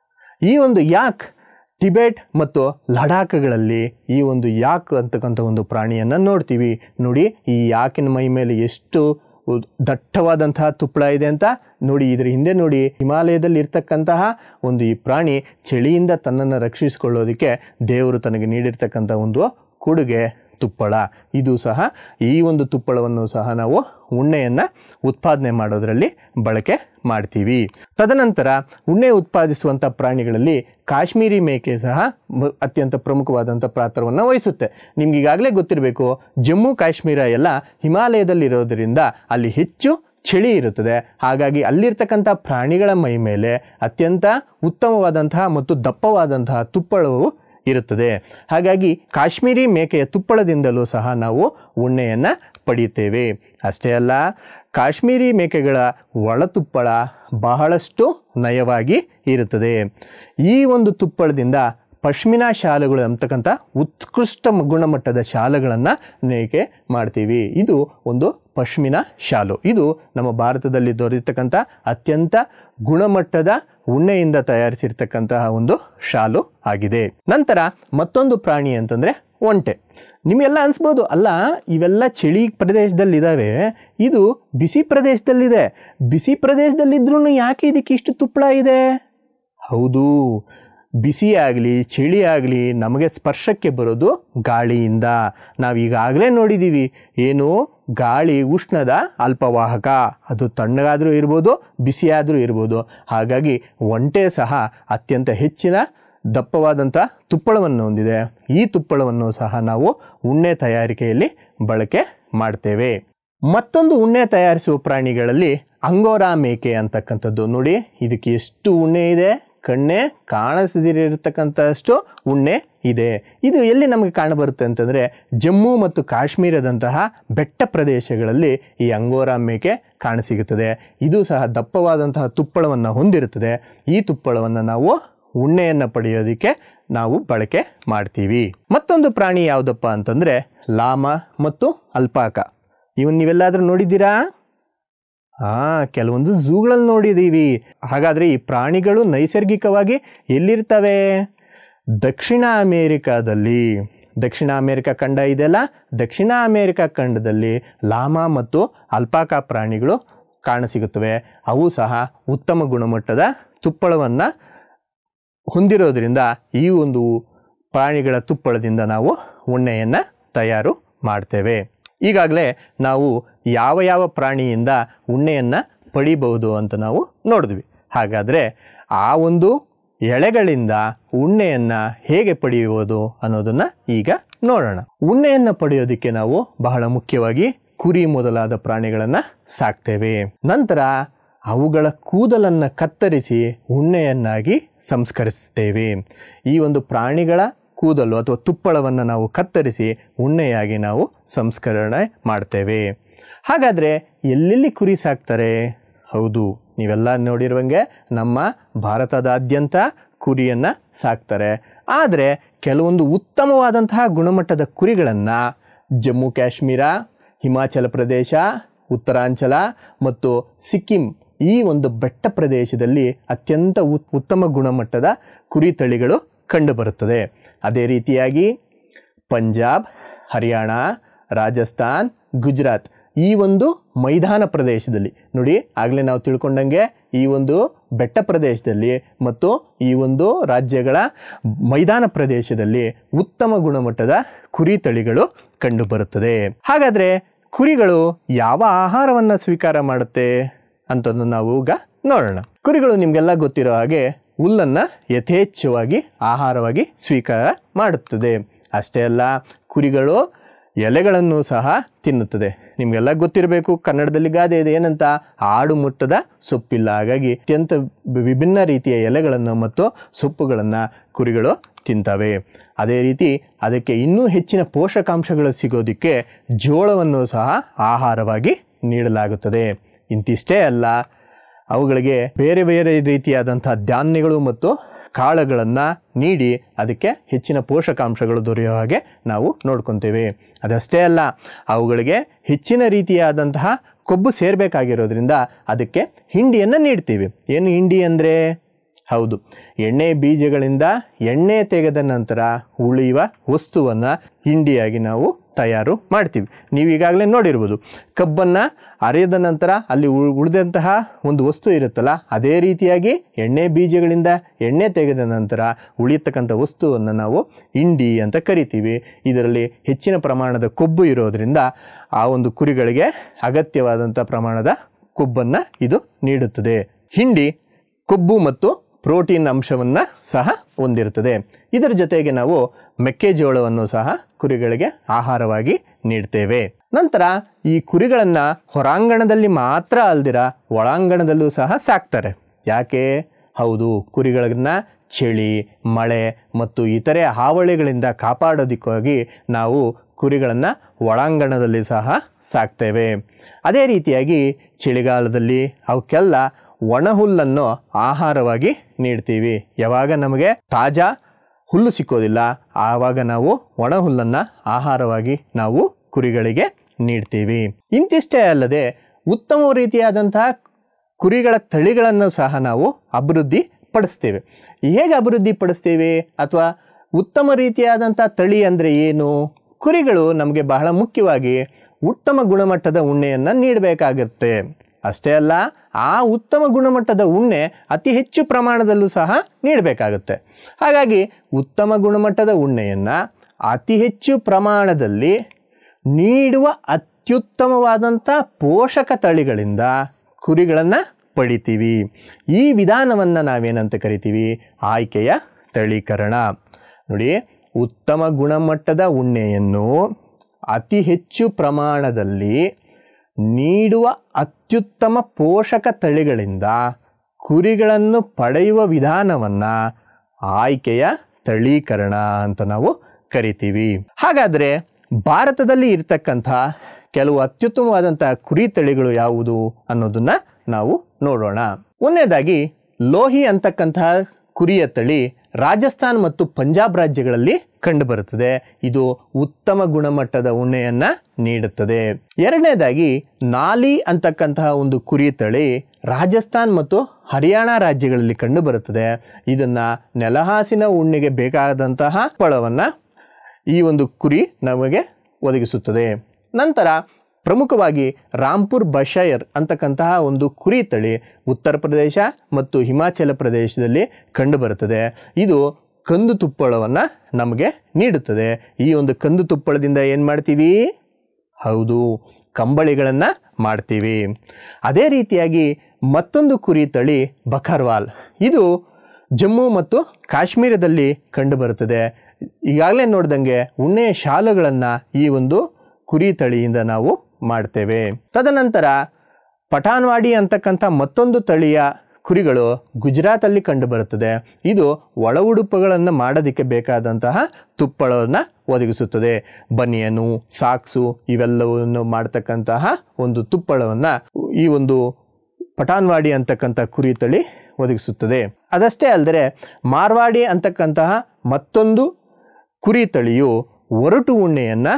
S1: ಈ ಒಂದು ಯಾಕ್ ಟಿಬೆಟ್ ಮತ್ತು ಲಡಾಖ್ಗಳಲ್ಲಿ ಈ ಒಂದು ಯಾಕ್ ಅಂತಕ್ಕಂಥ ಒಂದು ಪ್ರಾಣಿಯನ್ನು ನೋಡ್ತೀವಿ ನೋಡಿ ಈ ಯಾಕಿನ ಮೈ ಮೇಲೆ ಎಷ್ಟು ಉ- ದಟ್ಟವಾದಂತಹ ತುಪ್ಪಳ ಇದೆ ಅಂತ ನೋಡಿ ಇದರ ಹಿಂದೆ ನೋಡಿ ಹಿಮಾಲಯದಲ್ಲಿ ಇರ್ತಕ್ಕಂತಹ ಒಂದು ಈ ಪ್ರಾಣಿ ಚಳಿಯಿಂದ ತನ್ನನ್ನು ರಕ್ಷಿಸಿಕೊಳ್ಳೋದಕ್ಕೆ ದೇವರು ತನಗೆ ನೀಡಿರ್ತಕ್ಕಂಥ ಒಂದು ಕೊಡುಗೆ ತುಪ್ಪಳ ಇದು ಸಹ ಈ ಒಂದು ತುಪ್ಪಳವನ್ನು ಸಹ ನಾವು ಉಣ್ಣೆಯನ್ನು ಉತ್ಪಾದನೆ ಮಾಡೋದರಲ್ಲಿ ಬಳಕೆ ಮಾಡ್ತೀವಿ ತದನಂತರ ಉಣ್ಣೆ ಉತ್ಪಾದಿಸುವಂಥ ಪ್ರಾಣಿಗಳಲ್ಲಿ ಕಾಶ್ಮೀರಿ ಮೇಕೆ ಸಹ ಮ- ಅತ್ಯಂತ ಪ್ರಮುಖವಾದಂಥ ಪಾತ್ರವನ್ನು ವಹಿಸುತ್ತೆ ನಿಮ್ಗೆ ಈಗಾಗಲೇ ಗೊತ್ತಿರಬೇಕು ಜಮ್ಮು ಕಾಶ್ಮೀರ ಎಲ್ಲ ಹಿಮಾಲಯದಲ್ಲಿರೋದರಿಂದ ಅಲ್ಲಿ ಹೆಚ್ಚು ಚಳಿ ಇರುತ್ತದೆ ಹಾಗಾಗಿ ಅಲ್ಲಿರ್ತಕ್ಕಂಥ ಪ್ರಾಣಿಗಳ ಮೈ ಮೇಲೆ ಅತ್ಯಂತ ಉತ್ತಮವಾದಂತಹ ಮತ್ತು ದಪ್ಪವಾದಂತಹ ತುಪ್ಪಳವು ಇರುತ್ತದೆ ಹಾಗಾಗಿ ಕಾಶ್ಮೀರಿ ಮೇಕೆಯ ತುಪ್ಪಳದಿಂದಲೂ ಸಹ ನಾವು ಉಣ್ಣೆಯನ್ನು ಪಡೆಯುತ್ತೇವೆ ಅಷ್ಟೇ ಅಲ್ಲ ಕಾಶ್ಮೀರಿ ಮೇಕೆಗಳ ಒಳತುಪ್ಪಳ ಬಹಳಷ್ಟು ನಯವಾಗಿ ಇರುತ್ತದೆ ಈ ಒಂದು ತುಪ್ಪಳದಿಂದ ಪಶ್ಮಿನಾ ಶಾಲೆಗಳು ಅಂತಕ್ಕಂಥ ಉತ್ಕೃಷ್ಟ ಮ- ಗುಣಮಟ್ಟದ ಶಾಲೆಗಳನ್ನು ನೇಯ್ಕೆ ಮಾಡ್ತೀವಿ ಇದು ಒಂದು ಪಶ್ಮಿನ ಶಾಲು ಇದು ನಮ್ಮ ಭಾರತದಲ್ಲಿ ದೊರೆಯತಕ್ಕಂಥ ಅತ್ಯಂತ ಗುಣಮಟ್ಟದ ಉಣ್ಣೆಯಿಂದ ತಯಾರಿಸಿರ್ತಕ್ಕಂತಹ ಒಂದು ಶಾಲು ಆಗಿದೆ ನಂತರ ಮತ್ತೊಂದು ಪ್ರಾಣಿ ಅಂತಂದರೆ ಒಂಟೆ ನಿಮಗೆಲ್ಲ ಅನಿಸ್ಬೋದು ಅಲ್ಲ ಇವೆಲ್ಲ ಚಳಿ ಪ್ರದೇಶದಲ್ಲಿದ್ದಾವೆ ಇದು ಬಿಸಿ ಪ್ರದೇಶದಲ್ಲಿದೆ ಬಿಸಿ ಪ್ರದೇಶದಲ್ಲಿದ್ರೂ ಯಾಕೆ ಇದಕ್ಕೆ ಇಷ್ಟು ತುಪ್ಪಳ ಇದೆ ಹೌದು ಬಿಸಿ ಆಗಲಿ ಚಳಿ ಆಗಲಿ ನಮಗೆ ಸ್ಪರ್ಶಕ್ಕೆ ಬರೋದು ಗಾಳಿಯಿಂದ ನಾವು ಈಗಾಗಲೇ ನೋಡಿದ್ದೀವಿ ಏನು ಗಾಳಿ ಉಷ್ಣದ ಅಲ್ಪವಾಹಕ ಅದು ತಣ್ಣಗಾದರೂ ಇರ್ಬೋದು ಬಿಸಿಯಾದರೂ ಇರ್ಬೋದು ಹಾಗಾಗಿ ಒಂಟೆ ಸಹ ಅತ್ಯಂತ ಹೆಚ್ಚಿನ ದಪ್ಪವಾದಂಥ ತುಪ್ಪಳವನ್ನು ಹೊಂದಿದೆ ಈ ತುಪ್ಪಳವನ್ನು ಸಹ ನಾವು ಉಣ್ಣೆ ತಯಾರಿಕೆಯಲ್ಲಿ ಬಳಕೆ ಮಾಡ್ತೇವೆ ಮತ್ತೊಂದು ಉಣ್ಣೆ ತಯಾರಿಸುವ ಪ್ರಾಣಿಗಳಲ್ಲಿ ಅಂಗೋರಾ ಮೇಕೆ ಅಂತಕ್ಕಂಥದ್ದು ನೋಡಿ ಇದಕ್ಕೆ ಎಷ್ಟು ಉಣ್ಣೆ ಇದೆ ಕಣ್ಣೆ ಕಾಣಿಸದಿರತಕ್ಕಂಥಷ್ಟು ಉಣ್ಣೆ ಇದೆ ಇದು ಎಲ್ಲಿ ನಮಗೆ ಕಾಣಬರುತ್ತೆ ಅಂತಂದರೆ ಜಮ್ಮು ಮತ್ತು ಕಾಶ್ಮೀರದಂತಹ ಬೆಟ್ಟ ಪ್ರದೇಶಗಳಲ್ಲಿ ಈ ಅಂಗೋರಾ ಮೇಕೆ ಕಾಣಸಿಗುತ್ತದೆ ಇದು ಸಹ ದಪ್ಪವಾದಂತಹ ತುಪ್ಪಳವನ್ನು ಹೊಂದಿರುತ್ತದೆ ಈ ತುಪ್ಪಳವನ್ನು ನಾವು ಉಣ್ಣೆಯನ್ನು ಪಡೆಯೋದಕ್ಕೆ ನಾವು ಬಳಕೆ ಮಾಡ್ತೀವಿ ಮತ್ತೊಂದು ಪ್ರಾಣಿ ಯಾವುದಪ್ಪ ಅಂತಂದರೆ ಲಾಮ ಮತ್ತು ಅಲ್ಪಾಕ ಇವನ್ ನೀವೆಲ್ಲಾದರೂ ನೋಡಿದ್ದೀರಾ ಹಾಂ ಕೆಲವೊಂದು ಝೂಗಳಲ್ಲಿ ನೋಡಿದ್ದೀವಿ ಹಾಗಾದರೆ ಈ ಪ್ರಾಣಿಗಳು ನೈಸರ್ಗಿಕವಾಗಿ ಎಲ್ಲಿರ್ತವೆ ದಕ್ಷಿಣ ಅಮೇರಿಕಾದಲ್ಲಿ ದಕ್ಷಿಣ ಅಮೇರಿಕ ಖಂಡ ಇದೆಯಲ್ಲ ದಕ್ಷಿಣ ಅಮೇರಿಕ ಖಂಡದಲ್ಲಿ ಲಾಮ ಮತ್ತು ಅಲ್ಪಾಕ ಪ್ರಾಣಿಗಳು ಕಾಣಸಿಗುತ್ತವೆ ಅವು ಸಹ ಉತ್ತಮ ಗುಣಮಟ್ಟದ ತುಪ್ಪಳವನ್ನು ಹೊಂದಿರೋದ್ರಿಂದ ಈ ಒಂದು ಪ್ರಾಣಿಗಳ ತುಪ್ಪಳದಿಂದ ನಾವು ಉಣ್ಣೆಯನ್ನು ತಯಾರು ಮಾಡ್ತೇವೆ ಈಗಾಗಲೇ ನಾವು ಯಾವ ಯಾವ ಪ್ರಾಣಿಯಿಂದ ಉಣ್ಣೆಯನ್ನು ಪಡಿಬಹುದು ಅಂತ ನಾವು ನೋಡಿದ್ವಿ ಹಾಗಾದರೆ ಆ ಒಂದು ಎಳೆಗಳಿಂದ ಉಣ್ಣೆಯನ್ನು ಹೇಗೆ ಪಡೆಯುವುದು ಅನ್ನೋದನ್ನು ಈಗ ನೋಡೋಣ ಉಣ್ಣೆಯನ್ನು ಪಡೆಯೋದಕ್ಕೆ ನಾವು ಬಹಳ ಮುಖ್ಯವಾಗಿ ಕುರಿ ಮೊದಲಾದ ಪ್ರಾಣಿಗಳನ್ನು ಸಾಕ್ತೇವೆ ನಂತರ ಅವುಗಳ ಕೂದಲನ್ನು ಕತ್ತರಿಸಿ ಉಣ್ಣೆಯನ್ನಾಗಿ ಸಂಸ್ಕರಿಸ್ತೇವೆ ಈ ಒಂದು ಪ್ರಾಣಿಗಳ ಕೂದಲು ಅಥವಾ ತುಪ್ಪಳವನ್ನು ನಾವು ಕತ್ತರಿಸಿ ಉಣ್ಣೆಯಾಗಿ ನಾವು ಸಂಸ್ಕರಣೆ ಮಾಡ್ತೇವೆ ಹಾಗಾದರೆ ಎಲ್ಲೆಲ್ಲಿ ಕುರಿ ಸಾಕ್ತಾರೆ ಹೌದು ನೀವೆಲ್ಲ ನೋಡಿರುವಂಗೆ ನಮ್ಮ ಭಾರತದಾದ್ಯಂತ ಕುರಿಯನ್ನು ಸಾಕ್ತಾರೆ ಆದರೆ ಕೆಲವೊಂದು ಉತ್ತಮವಾದಂತಹ ಗುಣಮಟ್ಟದ ಕುರಿಗಳನ್ನು ಜಮ್ಮು ಕಾಶ್ಮೀರ ಹಿಮಾಚಲ ಪ್ರದೇಶ ಉತ್ತರಾಂಚಲ ಮತ್ತು ಸಿಕ್ಕಿಂ ಈ ಒಂದು ಬೆಟ್ಟ ಪ್ರದೇಶದಲ್ಲಿ ಅತ್ಯಂತ ಉತ್- ಉತ್ತಮ ಗುಣಮಟ್ಟದ ಕುರಿ ತಳಿಗಳು ಕಂಡುಬರುತ್ತದೆ ಅದೇ ರೀತಿಯಾಗಿ ಪಂಜಾಬ್ ಹರಿಯಾಣ ರಾಜಸ್ಥಾನ್ ಗುಜರಾತ್ ಈ ಒಂದು ಮೈದಾನ ಪ್ರದೇಶದಲ್ಲಿ ನೋಡಿ ಆಗಲೇ ನಾವು ತಿಳ್ಕೊಂಡಂಗೆ ಈ ಒಂದು ಬೆಟ್ಟ ಪ್ರದೇಶದಲ್ಲಿ ಮತ್ತು ಈ ಒಂದು ರಾಜ್ಯಗಳ ಮೈದಾನ ಪ್ರದೇಶದಲ್ಲಿ ಉತ್ತಮ ಗುಣಮಟ್ಟದ ಕುರಿ ತಳಿಗಳು ಕಂಡುಬರುತ್ತದೆ ಹಾಗಾದರೆ ಕುರಿಗಳು ಯಾವ ಆಹಾರವನ್ನು ಸ್ವೀಕಾರ ಮಾಡುತ್ತೆ ಅಂತಂದು ನಾವು ಈಗ ನೋಡೋಣ ಕುರಿಗಳು ನಿಮಗೆಲ್ಲ ಗೊತ್ತಿರೋ ಹಾಗೆ ಹುಲ್ಲನ್ನು ಯಥೇಚ್ಛವಾಗಿ ಆಹಾರವಾಗಿ ಸ್ವೀಕಾರ ಮಾಡುತ್ತದೆ ಅಷ್ಟೇ ಅಲ್ಲ ಕುರಿಗಳು ಎಲೆಗಳನ್ನು ಸಹ ತಿನ್ನುತ್ತದೆ ನಿಮಗೆಲ್ಲ ಗೊತ್ತಿರಬೇಕು ಕನ್ನಡದಲ್ಲಿ ಗಾದೆ ಇದೆ ಏನಂತ ಆಡು ಮುಟ್ಟದ ಸೊಪ್ಪಿಲ್ಲ ಹಾಗಾಗಿ ಅತ್ಯಂತ ವಿಭಿನ್ನ ರೀತಿಯ ಎಲೆಗಳನ್ನು ಮತ್ತು ಸೊಪ್ಪುಗಳನ್ನು ಕುರಿಗಳು ತಿಂತವೆ ಅದೇ ರೀತಿ ಅದಕ್ಕೆ ಇನ್ನೂ ಹೆಚ್ಚಿನ ಪೋಷಕಾಂಶಗಳು ಸಿಗೋದಕ್ಕೆ ಜೋಳವನ್ನು ಸಹ ಆಹಾರವಾಗಿ ನೀಡಲಾಗುತ್ತದೆ ಇಂತಿಷ್ಟೇ ಅಲ್ಲ ಅವುಗಳಿಗೆ ಬೇರೆ ಬೇರೆ ರೀತಿಯಾದಂಥ ಧಾನ್ಯಗಳು ಮತ್ತು ಕಾಳುಗಳನ್ನು ನೀಡಿ ಅದಕ್ಕೆ ಹೆಚ್ಚಿನ ಪೋಷಕಾಂಶಗಳು ದೊರೆಯೋ ಹಾಗೆ ನಾವು ನೋಡ್ಕೊತೇವೆ ಅದಷ್ಟೇ ಅಲ್ಲ ಅವುಗಳಿಗೆ ಹೆಚ್ಚಿನ ರೀತಿಯಾದಂತಹ ಕೊಬ್ಬು ಸೇರಬೇಕಾಗಿರೋದ್ರಿಂದ ಅದಕ್ಕೆ ಹಿಂಡಿಯನ್ನು ನೀಡ್ತೀವಿ ಏನು ಹಿಂಡಿ ಅಂದರೆ ಹೌದು ಎಣ್ಣೆ ಬೀಜಗಳಿಂದ ಎಣ್ಣೆ ತೆಗೆದ ನಂತರ ಉಳಿಯುವ ವಸ್ತುವನ್ನು ಹಿಂಡಿಯಾಗಿ ನಾವು ತಯಾರು ಮಾಡ್ತೀವಿ ನೀವು ಈಗಾಗಲೇ ನೋಡಿರ್ಬೋದು ಕಬ್ಬನ್ನು ಅರೆದ ನಂತರ ಅಲ್ಲಿ ಉಳ್- ಉಳಿದಂತಹ ಒಂದು ವಸ್ತು ಇರುತ್ತಲ್ಲ ಅದೇ ರೀತಿಯಾಗಿ ಎಣ್ಣೆ ಬೀಜಗಳಿಂದ ಎಣ್ಣೆ ತೆಗೆದ ನಂತರ ಉಳಿಯತಕ್ಕಂಥ ವಸ್ತುವನ್ನು ನಾವು ಹಿಂಡಿ ಅಂತ ಕರಿತೀವಿ ಇದರಲ್ಲಿ ಹೆಚ್ಚಿನ ಪ್ರಮಾಣದ ಕೊಬ್ಬು ಇರೋದರಿಂದ ಆ ಒಂದು ಕುರಿಗಳಿಗೆ ಅಗತ್ಯವಾದಂಥ ಪ್ರಮಾಣದ ಕೊಬ್ಬನ್ನು ಇದು ನೀಡುತ್ತದೆ ಹಿಂಡಿ ಕೊಬ್ಬು ಮತ್ತು ಪ್ರೋಟೀನ್ ಅಂಶವನ್ನು ಸಹ ಹೊಂದಿರುತ್ತದೆ ಇದರ ಜೊತೆಗೆ ನಾವು ಮೆಕ್ಕೆಜೋಳವನ್ನು ಸಹ ಕುರಿಗಳಿಗೆ ಆಹಾರವಾಗಿ ನೀಡ್ತೇವೆ ನಂತರ ಈ ಕುರಿಗಳನ್ನು ಹೊರಾಂಗಣದಲ್ಲಿ ಮಾತ್ರ ಅಲ್ದಿರ ಒಳಾಂಗಣದಲ್ಲೂ ಸಹ ಸಾಕ್ತಾರೆ ಯಾಕೆ ಹೌದು ಕುರಿಗಳನ್ನ ಚಳಿ ಮಳೆ ಮತ್ತು ಇತರೆ ಹಾವಳಿಗಳಿಂದ ಕಾಪಾಡೋದಕ್ಕಾಗಿ ನಾವು ಕುರಿಗಳನ್ನು ಒಳಾಂಗಣದಲ್ಲಿ ಸಹ ಸಾಕ್ತೇವೆ ಅದೇ ರೀತಿಯಾಗಿ ಚಳಿಗಾಲದಲ್ಲಿ ಅವಕ್ಕೆಲ್ಲ ಒಣ ಹುಲ್ಲನ್ನು ಆಹಾರವಾಗಿ ನೀಡ್ತೀವಿ ಯಾವಾಗ ನಮಗೆ ತಾಜಾ ಹುಲ್ಲು ಸಿಕ್ಕೋದಿಲ್ಲ ಆವಾಗ ನಾವು ಒಣ ಹುಲ್ಲನ್ನು ಆಹಾರವಾಗಿ ನಾವು ಕುರಿಗಳಿಗೆ ನೀಡ್ತೀವಿ ಇಂತಿಷ್ಟೇ ಅಲ್ಲದೆ ಉತ್ತಮ ರೀತಿಯಾದಂತಹ ಕುರಿಗಳ ತಳಿಗಳನ್ನು ಸಹ ನಾವು ಅಭಿವೃದ್ಧಿ ಪಡಿಸ್ತೇವೆ ಹೇಗೆ ಅಭಿವೃದ್ಧಿ ಪಡಿಸ್ತೀವಿ ಅಥವಾ ಉತ್ತಮ ರೀತಿಯಾದಂಥ ತಳಿ ಅಂದರೆ ಏನು ಕುರಿಗಳು ನಮಗೆ ಬಹಳ ಮುಖ್ಯವಾಗಿ ಉತ್ತಮ ಗುಣಮಟ್ಟದ ಉಣ್ಣೆಯನ್ನು ನೀಡಬೇಕಾಗುತ್ತೆ ಅಷ್ಟೇ ಅಲ್ಲ ಆ ಉತ್ತಮ ಗುಣಮಟ್ಟದ ಉಣ್ಣೆ ಅತಿ ಹೆಚ್ಚು ಪ್ರಮಾಣದಲ್ಲೂ ಸಹ ನೀಡಬೇಕಾಗುತ್ತೆ ಹಾಗಾಗಿ ಉತ್ತಮ ಗುಣಮಟ್ಟದ ಉಣ್ಣೆಯನ್ನು ಅತಿ ಹೆಚ್ಚು ಪ್ರಮಾಣದಲ್ಲಿ ನೀಡುವ ಅತ್ಯುತ್ತಮವಾದಂಥ ಪೋಷಕ ತಳಿಗಳಿಂದ ಕುರಿಗಳನ್ನು ಪಡಿತೀವಿ ಈ ವಿಧಾನವನ್ನು ನಾವೇನಂತ ಕರಿತೀವಿ ಆಯ್ಕೆಯ ತಳೀಕರಣ ನೋಡಿ ಉತ್ತಮ ಗುಣಮಟ್ಟದ ಉಣ್ಣೆಯನ್ನು ಅತಿ ಹೆಚ್ಚು ಪ್ರಮಾಣದಲ್ಲಿ ನೀಡುವ ಅತ್ಯುತ್ತಮ ಪೋಷಕ ತಳಿಗಳಿಂದ ಕುರಿಗಳನ್ನು ಪಡೆಯುವ ವಿಧಾನವನ್ನು ಆಯ್ಕೆಯ ತಳೀಕರಣ ಅಂತ ನಾವು ಕರಿತೀವಿ ಹಾಗಾದರೆ ಭಾರತದಲ್ಲಿ ಇರ್ತಕ್ಕಂಥ ಕೆಲವು ಅತ್ಯುತ್ತಮವಾದಂಥ ಕುರಿ ತಳಿಗಳು ಯಾವುದು ಅನ್ನೋದನ್ನ ನಾವು ನೋಡೋಣ ಒಂದನೇದಾಗಿ ಲೋಹಿ ಅಂತಕ್ಕಂತಹ ಕುರಿಯ ತಳಿ ರಾಜಸ್ಥಾನ್ ಮತ್ತು ಪಂಜಾಬ್ ರಾಜ್ಯಗಳಲ್ಲಿ ಕಂಡುಬರುತ್ತದೆ ಇದು ಉತ್ತಮ ಗುಣಮಟ್ಟದ ಉಣ್ಣೆಯನ್ನ ನೀಡುತ್ತದೆ ಎರಡನೇದಾಗಿ ನಾಲಿ ಅಂತಕ್ಕಂತಹ ಒಂದು ಕುರಿ ತಳಿ ರಾಜಸ್ಥಾನ್ ಮತ್ತು ಹರಿಯಾಣ ರಾಜ್ಯಗಳಲ್ಲಿ ಕಂಡುಬರುತ್ತದೆ ಇದನ್ನ ನೆಲಹಾಸಿನ ಉಣ್ಣೆಗೆ ಬೇಕಾದಂತಹ ಫಳವನ್ನು ಈ ಒಂದು ಕುರಿ ನಮಗೆ ಒದಗಿಸುತ್ತದೆ ನಂತರ ಪ್ರಮುಖವಾಗಿ ರಾಂಪುರ್ ಬಶೈರ್ ಅಂತಕ್ಕಂತಹ ಒಂದು ಕುರಿ ತಳಿ ಉತ್ತರ ಪ್ರದೇಶ ಮತ್ತು ಹಿಮಾಚಲ ಪ್ರದೇಶದಲ್ಲಿ ಕಂಡುಬರುತ್ತದೆ ಇದು ಕಂದು ತುಪ್ಪಳವನ್ನು ನಮಗೆ ನೀಡುತ್ತದೆ ಈ ಒಂದು ಕಂದು ತುಪ್ಪಳದಿಂದ ಏನು ಮಾಡ್ತೀವಿ ಹೌದು ಕಂಬಳಿಗಳನ್ನು ಮಾಡ್ತೀವಿ ಅದೇ ರೀತಿಯಾಗಿ ಮತ್ತೊಂದು ಕುರಿ ತಳಿ ಬಕರ್ವಾಲ್ ಇದು ಜಮ್ಮು ಮತ್ತು ಕಾಶ್ಮೀರದಲ್ಲಿ ಕಂಡುಬರುತ್ತದೆ ಈಗಾಗಲೇ ನೋಡ್ದಂಗೆ ಉಣ್ಣೆಯ ಶಾಲುಗಳನ್ನು ಈ ಒಂದು ಕುರಿ ತಳಿಯಿಂದ ನಾವು ಮಾಡ್ತೇವೆ ತದನಂತರ ಪಠಾನ್ವಾಡಿ ಅಂತಕ್ಕಂಥ ಮತ್ತೊಂದು ತಳಿಯ ಕುರಿಗಳು ಗುಜರಾತಲ್ಲಿ ಕಂಡುಬರುತ್ತದೆ ಇದು ಒಳ ಉಡುಪುಗಳನ್ನು ಮಾಡೋದಕ್ಕೆ ಬೇಕಾದಂತಹ ತುಪ್ಪಳವನ್ನು ಒದಗಿಸುತ್ತದೆ ಬನಿಯನು ಸಾಕ್ಸು ಇವೆಲ್ಲವನ್ನು ಮಾಡ್ತಕ್ಕಂತಹ ಒಂದು ತುಪ್ಪಳವನ್ನು ಈ ಒಂದು ಪಠಾನ್ವಾಡಿ ಅಂತಕ್ಕಂಥ ಕುರಿ ತಳಿ ಒದಗಿಸುತ್ತದೆ ಅದಷ್ಟೇ ಅಲ್ಲದೆ ಮಾರ್ವಾಡಿ ಅಂತಕ್ಕಂತಹ ಮತ್ತೊಂದು ಕುರಿ ತಳಿಯು ಒರಟು ಉಣ್ಣೆಯನ್ನು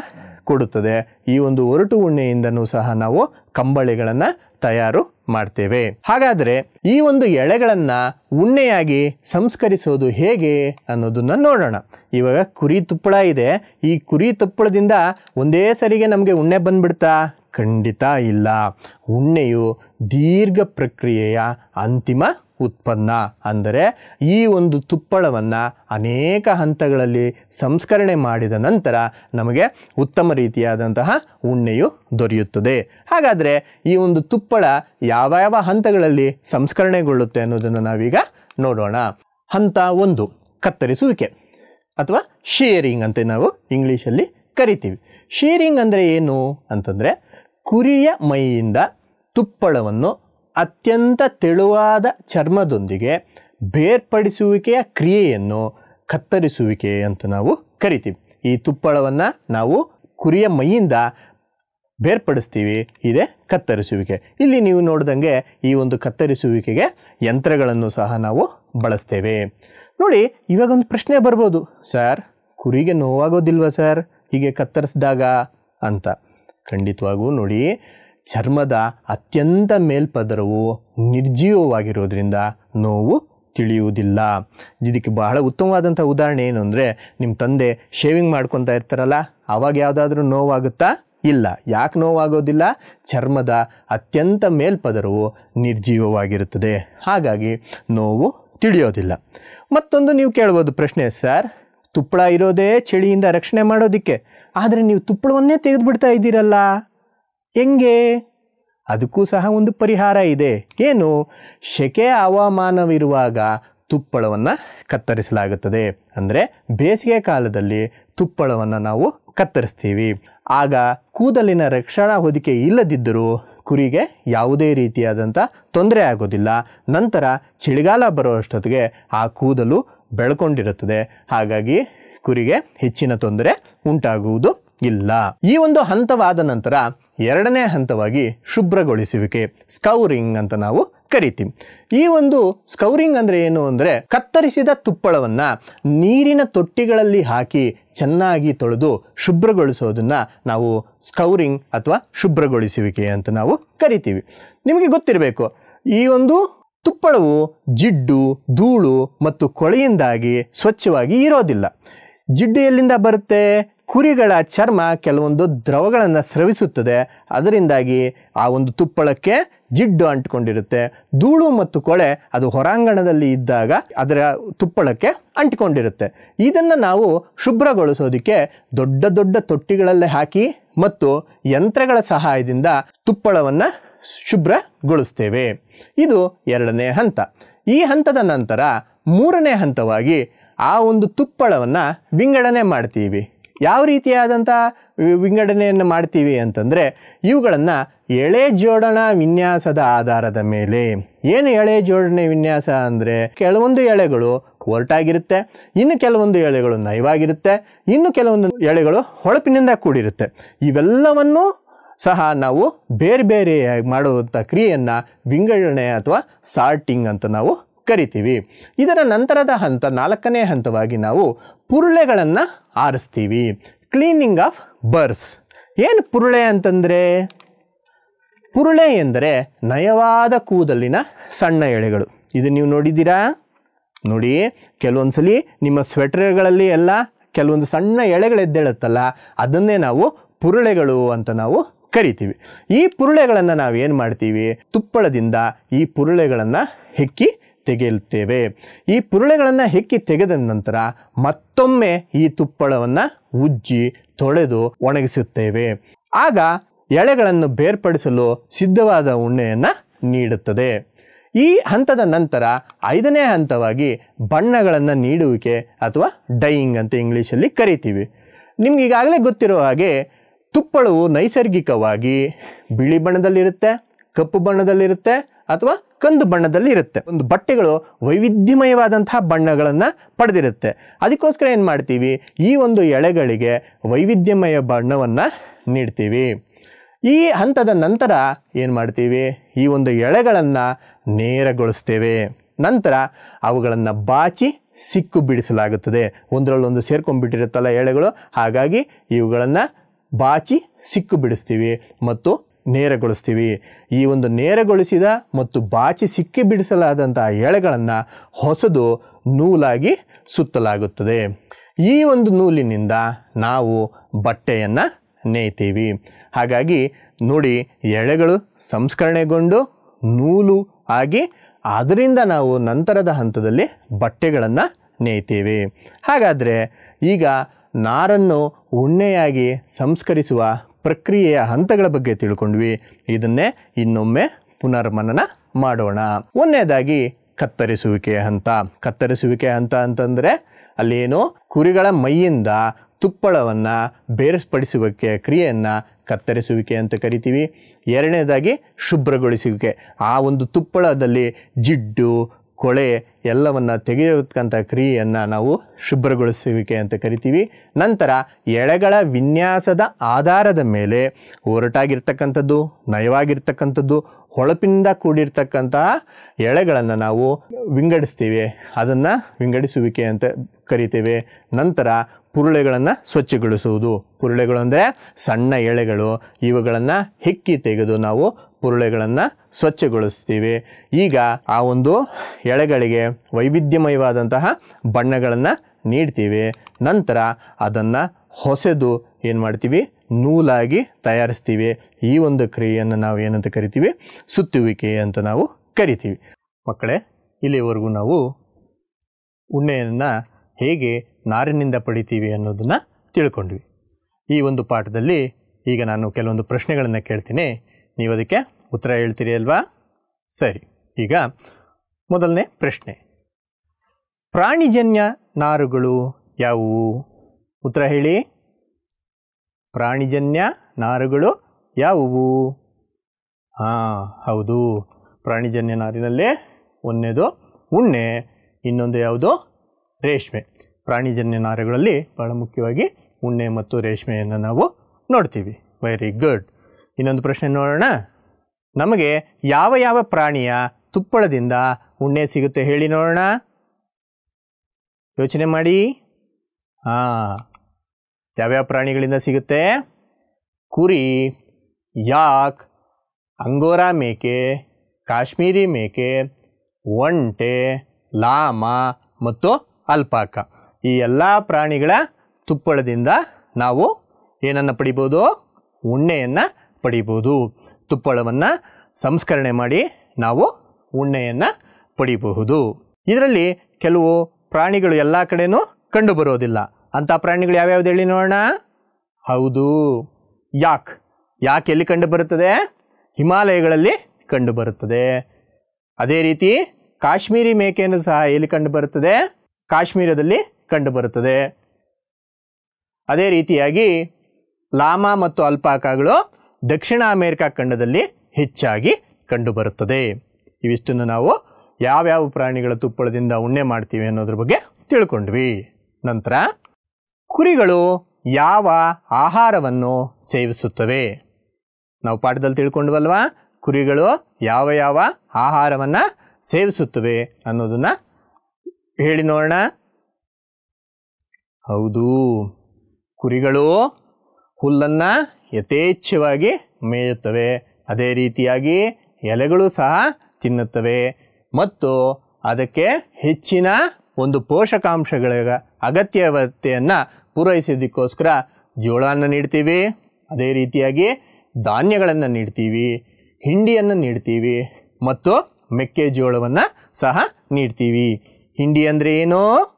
S1: ಕೊಡುತ್ತದೆ ಈ ಒಂದು ಒರಟು ಉಣ್ಣೆಯಿಂದನೂ ಸಹ ನಾವು ಕಂಬಳಿಗಳನ್ನು ತಯಾರು ಮಾಡ್ತೇವೆ ಹಾಗಾದರೆ ಈ ಒಂದು ಎಳೆಗಳನ್ನು ಉಣ್ಣೆಯಾಗಿ ಸಂಸ್ಕರಿಸೋದು ಹೇಗೆ ಅನ್ನೋದನ್ನ ನೋಡೋಣ ಇವಾಗ ಕುರಿ ತುಪ್ಪಳ ಇದೆ ಈ ಕುರಿ ತುಪ್ಪಳದಿಂದ ಒಂದೇ ಸರಿಗೆ ನಮಗೆ ಉಣ್ಣೆ ಬಂದ್ಬಿಡ್ತಾ ಖಂಡಿತ ಇಲ್ಲ ಉಣ್ಣೆಯು ದೀರ್ಘ ಪ್ರಕ್ರಿಯೆಯ ಅಂತಿಮ ಉತ್ಪನ್ನ ಅಂದರೆ ಈ ಒಂದು ತುಪ್ಪಳವನ್ನು ಅನೇಕ ಹಂತಗಳಲ್ಲಿ ಸಂಸ್ಕರಣೆ ಮಾಡಿದ ನಂತರ ನಮಗೆ ಉತ್ತಮ ರೀತಿಯಾದಂತಹ ಉಣ್ಣೆಯು ದೊರೆಯುತ್ತದೆ ಹಾಗಾದರೆ ಈ ಒಂದು ತುಪ್ಪಳ ಯಾವ ಯಾವ ಹಂತಗಳಲ್ಲಿ ಸಂಸ್ಕರಣೆಗೊಳ್ಳುತ್ತೆ ಅನ್ನೋದನ್ನು ನಾವೀಗ ನೋಡೋಣ ಹಂತ ಒಂದು ಕತ್ತರಿಸುವಿಕೆ ಅಥವಾ ಶೇರಿಂಗ್ ಅಂತ ನಾವು ಇಂಗ್ಲೀಷಲ್ಲಿ ಕರಿತೀವಿ ಶೇರಿಂಗ್ ಅಂದರೆ ಏನು ಅಂತಂದರೆ ಕುರಿಯ ಮೈಯಿಂದ ತುಪ್ಪಳವನ್ನು ಅತ್ಯಂತ ತೆಳುವಾದ ಚರ್ಮದೊಂದಿಗೆ ಬೇರ್ಪಡಿಸುವಿಕೆಯ ಕ್ರಿಯೆಯನ್ನು ಕತ್ತರಿಸುವಿಕೆ ಅಂತ ನಾವು ಕರಿತೀವಿ ಈ ತುಪ್ಪಳವನ್ನು ನಾವು ಕುರಿಯ ಮೈಯಿಂದ ಬೇರ್ಪಡಿಸ್ತೀವಿ ಇದೇ ಕತ್ತರಿಸುವಿಕೆ ಇಲ್ಲಿ ನೀವು ನೋಡ್ದಂಗೆ ಈ ಒಂದು ಕತ್ತರಿಸುವಿಕೆಗೆ ಯಂತ್ರಗಳನ್ನು ಸಹ ನಾವು ಬಳಸ್ತೇವೆ ನೋಡಿ ಇವಾಗ ಒಂದು ಪ್ರಶ್ನೆ ಬರ್ಬೋದು ಸರ್ ಕುರಿಗೆ ನೋವಾಗೋದಿಲ್ವಾ ಸರ್ ಹೀಗೆ ಕತ್ತರಿಸಿದಾಗ ಅಂತ ಖಂಡಿತವಾಗೂ ನೋಡಿ ಚರ್ಮದ ಅತ್ಯಂತ ಮೇಲ್ಪದರವು ನಿರ್ಜೀವವಾಗಿರೋದ್ರಿಂದ ನೋವು ತಿಳಿಯುವುದಿಲ್ಲ ಇದಕ್ಕೆ ಬಹಳ ಉತ್ತಮವಾದಂಥ ಉದಾಹರಣೆ ಏನು ಅಂದರೆ ನಿಮ್ಮ ತಂದೆ ಶೇವಿಂಗ್ ಮಾಡ್ಕೊತಾ ಇರ್ತಾರಲ್ಲ ಆವಾಗ ಯಾವುದಾದ್ರೂ ನೋವಾಗುತ್ತಾ ಇಲ್ಲ ಯಾಕೆ ನೋವಾಗೋದಿಲ್ಲ ಚರ್ಮದ ಅತ್ಯಂತ ಮೇಲ್ಪದರವು ನಿರ್ಜೀವವಾಗಿರುತ್ತದೆ ಹಾಗಾಗಿ ನೋವು ತಿಳಿಯೋದಿಲ್ಲ ಮತ್ತೊಂದು ನೀವು ಕೇಳ್ಬೋದು ಪ್ರಶ್ನೆ ಸರ್ ತುಪ್ಪಳ ಇರೋದೇ ಚಳಿಯಿಂದ ರಕ್ಷಣೆ ಮಾಡೋದಕ್ಕೆ ಆದರೆ ನೀವು ತುಪ್ಪಳವನ್ನೇ ತೆಗೆದುಬಿಡ್ತಾ ಇದ್ದೀರಲ್ಲ ಹೆಂಗೆ ಅದಕ್ಕೂ ಸಹ ಒಂದು ಪರಿಹಾರ ಇದೆ ಏನು ಸೆಕೆ ಹವಾಮಾನವಿರುವಾಗ ತುಪ್ಪಳವನ್ನು ಕತ್ತರಿಸಲಾಗುತ್ತದೆ ಅಂದರೆ ಬೇಸಿಗೆ ಕಾಲದಲ್ಲಿ ತುಪ್ಪಳವನ್ನು ನಾವು ಕತ್ತರಿಸ್ತೀವಿ ಆಗ ಕೂದಲಿನ ರಕ್ಷಣಾ ಹೊದಿಕೆ ಇಲ್ಲದಿದ್ದರೂ ಕುರಿಗೆ ಯಾವುದೇ ರೀತಿಯಾದಂಥ ತೊಂದರೆ ಆಗೋದಿಲ್ಲ ನಂತರ ಚಳಿಗಾಲ ಬರುವಷ್ಟೊತ್ತಿಗೆ ಆ ಕೂದಲು ಬೆಳ್ಕೊಂಡಿರುತ್ತದೆ ಹಾಗಾಗಿ ಕುರಿಗೆ ಹೆಚ್ಚಿನ ತೊಂದರೆ ಉಂಟಾಗುವುದು ಇಲ್ಲ ಈ ಒಂದು ಹಂತವಾದ ನಂತರ ಎರಡನೇ ಹಂತವಾಗಿ ಶುಭ್ರಗೊಳಿಸುವಿಕೆ ಸ್ಕೌರಿಂಗ್ ಅಂತ ನಾವು ಕರಿತೀವಿ ಈ ಒಂದು ಸ್ಕೌರಿಂಗ್ ಅಂದ್ರೆ ಏನು ಅಂದ್ರೆ ಕತ್ತರಿಸಿದ ತುಪ್ಪಳವನ್ನ ನೀರಿನ ತೊಟ್ಟಿಗಳಲ್ಲಿ ಹಾಕಿ ಚೆನ್ನಾಗಿ ತೊಳೆದು ಶುಭ್ರಗೊಳಿಸೋದನ್ನ ನಾವು ಸ್ಕೌರಿಂಗ್ ಅಥವಾ ಶುಭ್ರಗೊಳಿಸುವಿಕೆ ಅಂತ ನಾವು ಕರಿತೀವಿ ನಿಮಗೆ ಗೊತ್ತಿರಬೇಕು ಈ ಒಂದು ತುಪ್ಪಳವು ಜಿಡ್ಡು ಧೂಳು ಮತ್ತು ಕೊಳೆಯಿಂದಾಗಿ ಸ್ವಚ್ಛವಾಗಿ ಇರೋದಿಲ್ಲ ಜಿಡ್ಡು ಎಲ್ಲಿಂದ ಬರುತ್ತೆ ಕುರಿಗಳ ಚರ್ಮ ಕೆಲವೊಂದು ದ್ರವಗಳನ್ನು ಸ್ರವಿಸುತ್ತದೆ ಅದರಿಂದಾಗಿ ಆ ಒಂದು ತುಪ್ಪಳಕ್ಕೆ ಜಿಡ್ಡು ಅಂಟಿಕೊಂಡಿರುತ್ತೆ ಧೂಳು ಮತ್ತು ಕೊಳೆ ಅದು ಹೊರಾಂಗಣದಲ್ಲಿ ಇದ್ದಾಗ ಅದರ ತುಪ್ಪಳಕ್ಕೆ ಅಂಟಿಕೊಂಡಿರುತ್ತೆ ಇದನ್ನು ನಾವು ಶುಭ್ರಗೊಳಿಸೋದಕ್ಕೆ ದೊಡ್ಡ ದೊಡ್ಡ ತೊಟ್ಟಿಗಳಲ್ಲೇ ಹಾಕಿ ಮತ್ತು ಯಂತ್ರಗಳ ಸಹಾಯದಿಂದ ತುಪ್ಪಳವನ್ನು ಶುಭ್ರಗೊಳಿಸ್ತೇವೆ ಇದು ಎರಡನೇ ಹಂತ ಈ ಹಂತದ ನಂತರ ಮೂರನೇ ಹಂತವಾಗಿ ಆ ಒಂದು ತುಪ್ಪಳವನ್ನು ವಿಂಗಡಣೆ ಮಾಡ್ತೀವಿ ಯಾವ ರೀತಿಯಾದಂಥ ವಿ- ವಿಂಗಡಣೆಯನ್ನು ಮಾಡ್ತೀವಿ ಅಂತಂದರೆ ಇವುಗಳನ್ನು ಎಳೆ ಜೋಡಣಾ ವಿನ್ಯಾಸದ ಆಧಾರದ ಮೇಲೆ ಏನು ಎಳೆ ಜೋಡಣೆ ವಿನ್ಯಾಸ ಅಂದರೆ ಕೆಲವೊಂದು ಎಳೆಗಳು ಒರಟಾಗಿರುತ್ತೆ ಇನ್ನು ಕೆಲವೊಂದು ಎಳೆಗಳು ನಯವಾಗಿರುತ್ತೆ ಇನ್ನು ಕೆಲವೊಂದು ಎಳೆಗಳು ಹೊಳಪಿನಿಂದ ಕೂಡಿರುತ್ತೆ ಇವೆಲ್ಲವನ್ನು ಸಹ ನಾವು ಬೇರೆ ಬೇರೆಯಾಗಿ ಮಾಡುವಂಥ ಕ್ರಿಯೆಯನ್ನು ವಿಂಗಡಣೆ ಅಥವಾ ಸಾರ್ಟಿಂಗ್ ಅಂತ ನಾವು ಕರಿತೀವಿ ಇದರ ನಂತರದ ಹಂತ ನಾಲ್ಕನೇ ಹಂತವಾಗಿ ನಾವು ಪುರುಳೆಗಳನ್ನು ಆರಿಸ್ತೀವಿ ಕ್ಲೀನಿಂಗ್ ಆಫ್ ಬರ್ಸ್ ಏನು ಪುರುಳೆ ಅಂತಂದರೆ ಪುರುಳೆ ಎಂದರೆ ನಯವಾದ ಕೂದಲಿನ ಸಣ್ಣ ಎಳೆಗಳು ಇದು ನೀವು ನೋಡಿದ್ದೀರಾ ನೋಡಿ ಕೆಲವೊಂದ್ಸಲಿ ನಿಮ್ಮ ಸ್ವೆಟರ್ಗಳಲ್ಲಿ ಎಲ್ಲ ಕೆಲವೊಂದು ಸಣ್ಣ ಎಳೆಗಳೆದ್ದೇಳುತ್ತಲ್ಲ ಅದನ್ನೇ ನಾವು ಪುರುಳೆಗಳು ಅಂತ ನಾವು ಕರಿತೀವಿ ಈ ಪುರುಳೆಗಳನ್ನು ನಾವು ಏನು ಮಾಡ್ತೀವಿ ತುಪ್ಪಳದಿಂದ ಈ ಪುರುಳೆಗಳನ್ನು ಹೆಕ್ಕಿ ತೆಗೆಯುತ್ತೇವೆ ಈ ಪುರುಳೆಗಳನ್ನು ಹೆಕ್ಕಿ ತೆಗೆದ ನಂತರ ಮತ್ತೊಮ್ಮೆ ಈ ತುಪ್ಪಳವನ್ನು ಉಜ್ಜಿ ತೊಳೆದು ಒಣಗಿಸುತ್ತೇವೆ ಆಗ ಎಳೆಗಳನ್ನು ಬೇರ್ಪಡಿಸಲು ಸಿದ್ಧವಾದ ಉಣ್ಣೆಯನ್ನು ನೀಡುತ್ತದೆ ಈ ಹಂತದ ನಂತರ ಐದನೇ ಹಂತವಾಗಿ ಬಣ್ಣಗಳನ್ನು ನೀಡುವಿಕೆ ಅಥವಾ ಡೈಯಿಂಗ್ ಅಂತ ಇಂಗ್ಲೀಷಲ್ಲಿ ಕರಿತೀವಿ ನಿಮ್ಗೆ ಈಗಾಗಲೇ ಗೊತ್ತಿರೋ ಹಾಗೆ ತುಪ್ಪಳವು ನೈಸರ್ಗಿಕವಾಗಿ ಬಿಳಿ ಬಣ್ಣದಲ್ಲಿರುತ್ತೆ ಕಪ್ಪು ಬಣ್ಣದಲ್ಲಿರುತ್ತೆ ಅಥವಾ ಕಂದು ಬಣ್ಣದಲ್ಲಿ ಇರುತ್ತೆ ಒಂದು ಬಟ್ಟೆಗಳು ವೈವಿಧ್ಯಮಯವಾದಂತಹ ಬಣ್ಣಗಳನ್ನು ಪಡೆದಿರುತ್ತೆ ಅದಕ್ಕೋಸ್ಕರ ಏನು ಮಾಡ್ತೀವಿ ಈ ಒಂದು ಎಳೆಗಳಿಗೆ ವೈವಿಧ್ಯಮಯ ಬಣ್ಣವನ್ನು ನೀಡ್ತೀವಿ ಈ ಹಂತದ ನಂತರ ಏನು ಮಾಡ್ತೀವಿ ಈ ಒಂದು ಎಳೆಗಳನ್ನು ನೇರಗೊಳಿಸ್ತೇವೆ ನಂತರ ಅವುಗಳನ್ನು ಬಾಚಿ ಸಿಕ್ಕು ಬಿಡಿಸಲಾಗುತ್ತದೆ ಒಂದರಲ್ಲೊಂದು ಸೇರ್ಕೊಂಡ್ಬಿಟ್ಟಿರುತ್ತಲ್ಲ ಎಳೆಗಳು ಹಾಗಾಗಿ ಇವುಗಳನ್ನು ಬಾಚಿ ಸಿಕ್ಕು ಬಿಡಿಸ್ತೀವಿ ಮತ್ತು ನೇರಗೊಳಿಸ್ತೀವಿ ಈ ಒಂದು ನೇರಗೊಳಿಸಿದ ಮತ್ತು ಬಾಚಿ ಸಿಕ್ಕಿ ಬಿಡಿಸಲಾದಂತಹ ಎಳೆಗಳನ್ನು ಹೊಸದು ನೂಲಾಗಿ ಸುತ್ತಲಾಗುತ್ತದೆ ಈ ಒಂದು ನೂಲಿನಿಂದ ನಾವು ಬಟ್ಟೆಯನ್ನು ನೇಯ್ತೀವಿ ಹಾಗಾಗಿ ನೋಡಿ ಎಳೆಗಳು ಸಂಸ್ಕರಣೆಗೊಂಡು ನೂಲು ಆಗಿ ಅದರಿಂದ ನಾವು ನಂತರದ ಹಂತದಲ್ಲಿ ಬಟ್ಟೆಗಳನ್ನು ನೇಯ್ತೀವಿ ಹಾಗಾದರೆ ಈಗ ನಾರನ್ನು ಉಣ್ಣೆಯಾಗಿ ಸಂಸ್ಕರಿಸುವ ಪ್ರಕ್ರಿಯೆಯ ಹಂತಗಳ ಬಗ್ಗೆ ತಿಳ್ಕೊಂಡ್ವಿ ಇದನ್ನೇ ಇನ್ನೊಮ್ಮೆ ಪುನರ್ಮನನ ಮಾಡೋಣ ಒಂದನೇದಾಗಿ ಕತ್ತರಿಸುವಿಕೆಯ ಹಂತ ಕತ್ತರಿಸುವಿಕೆಯ ಹಂತ ಅಂತಂದರೆ ಅಲ್ಲೇನು ಕುರಿಗಳ ಮೈಯಿಂದ ತುಪ್ಪಳವನ್ನು ಬೇರ್ಪಡಿಸುವಿಕೆ ಕ್ರಿಯೆಯನ್ನು ಕತ್ತರಿಸುವಿಕೆ ಅಂತ ಕರಿತೀವಿ ಎರಡನೇದಾಗಿ ಶುಭ್ರಗೊಳಿಸುವಿಕೆ ಆ ಒಂದು ತುಪ್ಪಳದಲ್ಲಿ ಜಿಡ್ಡು ಕೊಳೆ ಎಲ್ಲವನ್ನು ತೆಗೆಯತಕ್ಕಂಥ ಕ್ರಿಯೆಯನ್ನು ನಾವು ಶುಭ್ರಗೊಳಿಸುವಿಕೆ ಅಂತ ಕರಿತೀವಿ ನಂತರ ಎಳೆಗಳ ವಿನ್ಯಾಸದ ಆಧಾರದ ಮೇಲೆ ಒರಟಾಗಿರ್ತಕ್ಕಂಥದ್ದು ನಯವಾಗಿರ್ತಕ್ಕಂಥದ್ದು ಹೊಳಪಿನಿಂದ ಕೂಡಿರ್ತಕ್ಕಂತಹ ಎಳೆಗಳನ್ನು ನಾವು ವಿಂಗಡಿಸ್ತೀವಿ ಅದನ್ನು ವಿಂಗಡಿಸುವಿಕೆ ಅಂತ ಕರಿತೇವೆ ನಂತರ ಪುರುಳೆಗಳನ್ನು ಸ್ವಚ್ಛಗೊಳಿಸುವುದು ಪುರುಳೆಗಳು ಅಂದರೆ ಸಣ್ಣ ಎಳೆಗಳು ಇವುಗಳನ್ನು ಹೆಕ್ಕಿ ತೆಗೆದು ನಾವು ಪುರುಳೆಗಳನ್ನು ಸ್ವಚ್ಛಗೊಳಿಸ್ತೀವಿ ಈಗ ಆ ಒಂದು ಎಳೆಗಳಿಗೆ ವೈವಿಧ್ಯಮಯವಾದಂತಹ ಬಣ್ಣಗಳನ್ನು ನೀಡ್ತೀವಿ ನಂತರ ಅದನ್ನು ಹೊಸೆದು ಏನು ಮಾಡ್ತೀವಿ ನೂಲಾಗಿ ತಯಾರಿಸ್ತೀವಿ ಈ ಒಂದು ಕ್ರಿಯೆಯನ್ನು ನಾವು ಏನಂತ ಕರಿತೀವಿ ಸುತ್ತುವಿಕೆ ಅಂತ ನಾವು ಕರಿತೀವಿ ಮಕ್ಕಳೇ ಇಲ್ಲಿವರೆಗೂ ನಾವು ಉಣ್ಣೆಯನ್ನು ಹೇಗೆ ನಾರಿನಿಂದ ಪಡಿತೀವಿ ಅನ್ನೋದನ್ನು ತಿಳ್ಕೊಂಡ್ವಿ ಈ ಒಂದು ಪಾಠದಲ್ಲಿ ಈಗ ನಾನು ಕೆಲವೊಂದು ಪ್ರಶ್ನೆಗಳನ್ನು ಕೇಳ್ತೀನಿ ನೀವು ಅದಕ್ಕೆ ಉತ್ತರ ಹೇಳ್ತೀರಿ ಅಲ್ವಾ ಸರಿ ಈಗ ಮೊದಲನೇ ಪ್ರಶ್ನೆ ಪ್ರಾಣಿಜನ್ಯ ನಾರುಗಳು ಯಾವುವು ಉತ್ತರ ಹೇಳಿ ಪ್ರಾಣಿಜನ್ಯ ನಾರುಗಳು ಯಾವುವು ಹಾಂ ಹೌದು ಪ್ರಾಣಿಜನ್ಯ ನಾರಿನಲ್ಲಿ ಒಂದನೇದು ಉಣ್ಣೆ ಇನ್ನೊಂದು ಯಾವುದು ರೇಷ್ಮೆ ಪ್ರಾಣಿಜನ್ಯ ನಾರುಗಳಲ್ಲಿ ಬಹಳ ಮುಖ್ಯವಾಗಿ ಉಣ್ಣೆ ಮತ್ತು ರೇಷ್ಮೆಯನ್ನು ನಾವು ನೋಡ್ತೀವಿ ವೆರಿ ಗುಡ್ ಇನ್ನೊಂದು ಪ್ರಶ್ನೆ ನೋಡೋಣ ನಮಗೆ ಯಾವ ಯಾವ ಪ್ರಾಣಿಯ ತುಪ್ಪಳದಿಂದ ಉಣ್ಣೆ ಸಿಗುತ್ತೆ ಹೇಳಿ ನೋಡೋಣ ಯೋಚನೆ ಮಾಡಿ ಹಾಂ ಯಾವ್ಯಾವ ಪ್ರಾಣಿಗಳಿಂದ ಸಿಗುತ್ತೆ ಕುರಿ ಯಾಕ್ ಅಂಗೋರಾ ಮೇಕೆ ಕಾಶ್ಮೀರಿ ಮೇಕೆ ಒಂಟೆ ಲಾಮ ಮತ್ತು ಅಲ್ಪಾಕ ಈ ಎಲ್ಲ ಪ್ರಾಣಿಗಳ ತುಪ್ಪಳದಿಂದ ನಾವು ಏನನ್ನು ಪಡಿಬೋದು ಉಣ್ಣೆಯನ್ನು ಪಡಿಬೋದು ತುಪ್ಪಳವನ್ನು ಸಂಸ್ಕರಣೆ ಮಾಡಿ ನಾವು ಉಣ್ಣೆಯನ್ನು ಪಡಿಬಹುದು ಇದರಲ್ಲಿ ಕೆಲವು ಪ್ರಾಣಿಗಳು ಎಲ್ಲ ಕಡೆನೂ ಕಂಡು ಬರೋದಿಲ್ಲ ಅಂಥ ಪ್ರಾಣಿಗಳು ಯಾವ್ಯಾವ್ದು ಹೇಳಿ ನೋಡೋಣ ಹೌದು ಯಾಕ್ ಯಾಕೆ ಎಲ್ಲಿ ಕಂಡು ಬರುತ್ತದೆ ಹಿಮಾಲಯಗಳಲ್ಲಿ ಕಂಡು ಬರುತ್ತದೆ ಅದೇ ರೀತಿ ಕಾಶ್ಮೀರಿ ಮೇಕೆಯನ್ನು ಸಹ ಎಲ್ಲಿ ಕಂಡು ಬರುತ್ತದೆ ಕಾಶ್ಮೀರದಲ್ಲಿ ಕಂಡು ಬರುತ್ತದೆ ಅದೇ ರೀತಿಯಾಗಿ ಲಾಮ ಮತ್ತು ಅಲ್ಪಾಕಾಗಳು ದಕ್ಷಿಣ ಅಮೆರಿಕ ಖಂಡದಲ್ಲಿ ಹೆಚ್ಚಾಗಿ ಕಂಡುಬರುತ್ತದೆ ಇವಿಷ್ಟನ್ನು ನಾವು ಯಾವ್ಯಾವ ಪ್ರಾಣಿಗಳ ತುಪ್ಪಳದಿಂದ ಉಣ್ಣೆ ಮಾಡ್ತೀವಿ ಅನ್ನೋದ್ರ ಬಗ್ಗೆ ತಿಳ್ಕೊಂಡ್ವಿ ನಂತರ ಕುರಿಗಳು ಯಾವ ಆಹಾರವನ್ನು ಸೇವಿಸುತ್ತವೆ ನಾವು ಪಾಠದಲ್ಲಿ ತಿಳ್ಕೊಂಡ್ವಲ್ವಾ ಕುರಿಗಳು ಯಾವ ಯಾವ ಆಹಾರವನ್ನು ಸೇವಿಸುತ್ತವೆ ಅನ್ನೋದನ್ನು ಹೇಳಿ ನೋಡೋಣ ಹೌದು ಕುರಿಗಳು ಹುಲ್ಲನ್ನು ಯಥೇಚ್ಛವಾಗಿ ಮೇಯುತ್ತವೆ ಅದೇ ರೀತಿಯಾಗಿ ಎಲೆಗಳು ಸಹ ತಿನ್ನುತ್ತವೆ ಮತ್ತು ಅದಕ್ಕೆ ಹೆಚ್ಚಿನ ಒಂದು ಪೋಷಕಾಂಶಗಳ ಅಗತ್ಯತೆಯನ್ನು ಪೂರೈಸೋದಕ್ಕೋಸ್ಕರ ಜೋಳವನ್ನು ನೀಡ್ತೀವಿ ಅದೇ ರೀತಿಯಾಗಿ ಧಾನ್ಯಗಳನ್ನು ನೀಡ್ತೀವಿ ಹಿಂಡಿಯನ್ನು ನೀಡ್ತೀವಿ ಮತ್ತು ಮೆಕ್ಕೆಜೋಳವನ್ನು ಸಹ ನೀಡ್ತೀವಿ ಹಿಂಡಿ ಅಂದರೆ ಏನು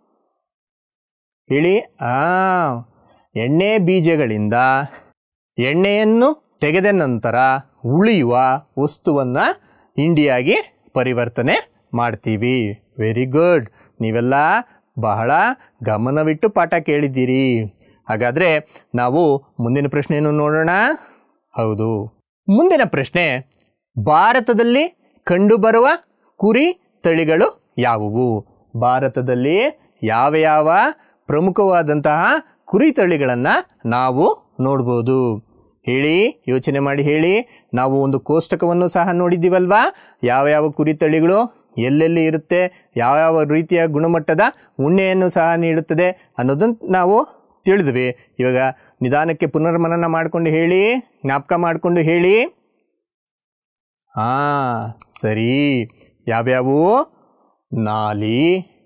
S1: ಹೇಳಿ ಆ ಎಣ್ಣೆ ಬೀಜಗಳಿಂದ ಎಣ್ಣೆಯನ್ನು ತೆಗೆದ ನಂತರ ಉಳಿಯುವ ವಸ್ತುವನ್ನು ಹಿಂಡಿಯಾಗಿ ಪರಿವರ್ತನೆ ಮಾಡ್ತೀವಿ ವೆರಿ ಗುಡ್ ನೀವೆಲ್ಲ ಬಹಳ ಗಮನವಿಟ್ಟು ಪಾಠ ಕೇಳಿದ್ದೀರಿ ಹಾಗಾದರೆ ನಾವು ಮುಂದಿನ ಪ್ರಶ್ನೆಯನ್ನು ನೋಡೋಣ ಹೌದು ಮುಂದಿನ ಪ್ರಶ್ನೆ ಭಾರತದಲ್ಲಿ ಕಂಡುಬರುವ ಕುರಿ ತಳಿಗಳು ಯಾವುವು ಭಾರತದಲ್ಲಿ ಯಾವ ಯಾವ ಪ್ರಮುಖವಾದಂತಹ ಕುರಿ ತಳಿಗಳನ್ನು ನಾವು ನೋಡ್ಬೋದು ಹೇಳಿ ಯೋಚನೆ ಮಾಡಿ ಹೇಳಿ ನಾವು ಒಂದು ಕೋಷ್ಟಕವನ್ನು ಸಹ ನೋಡಿದ್ದೀವಲ್ವಾ ಯಾವ ಯಾವ ಕುರಿ ತಳಿಗಳು ಎಲ್ಲೆಲ್ಲಿ ಇರುತ್ತೆ ಯಾವ ಯಾವ ರೀತಿಯ ಗುಣಮಟ್ಟದ ಉಣ್ಣೆಯನ್ನು ಸಹ ನೀಡುತ್ತದೆ ಅನ್ನೋದನ್ನು ನಾವು ತಿಳಿದ್ವಿ ಇವಾಗ ನಿಧಾನಕ್ಕೆ ಪುನರ್ಮನನ ಮಾಡಿಕೊಂಡು ಹೇಳಿ ಜ್ಞಾಪಕ ಮಾಡಿಕೊಂಡು ಹೇಳಿ ಹಾ ಸರಿ ಯಾವ್ಯಾವು ನಾಲಿ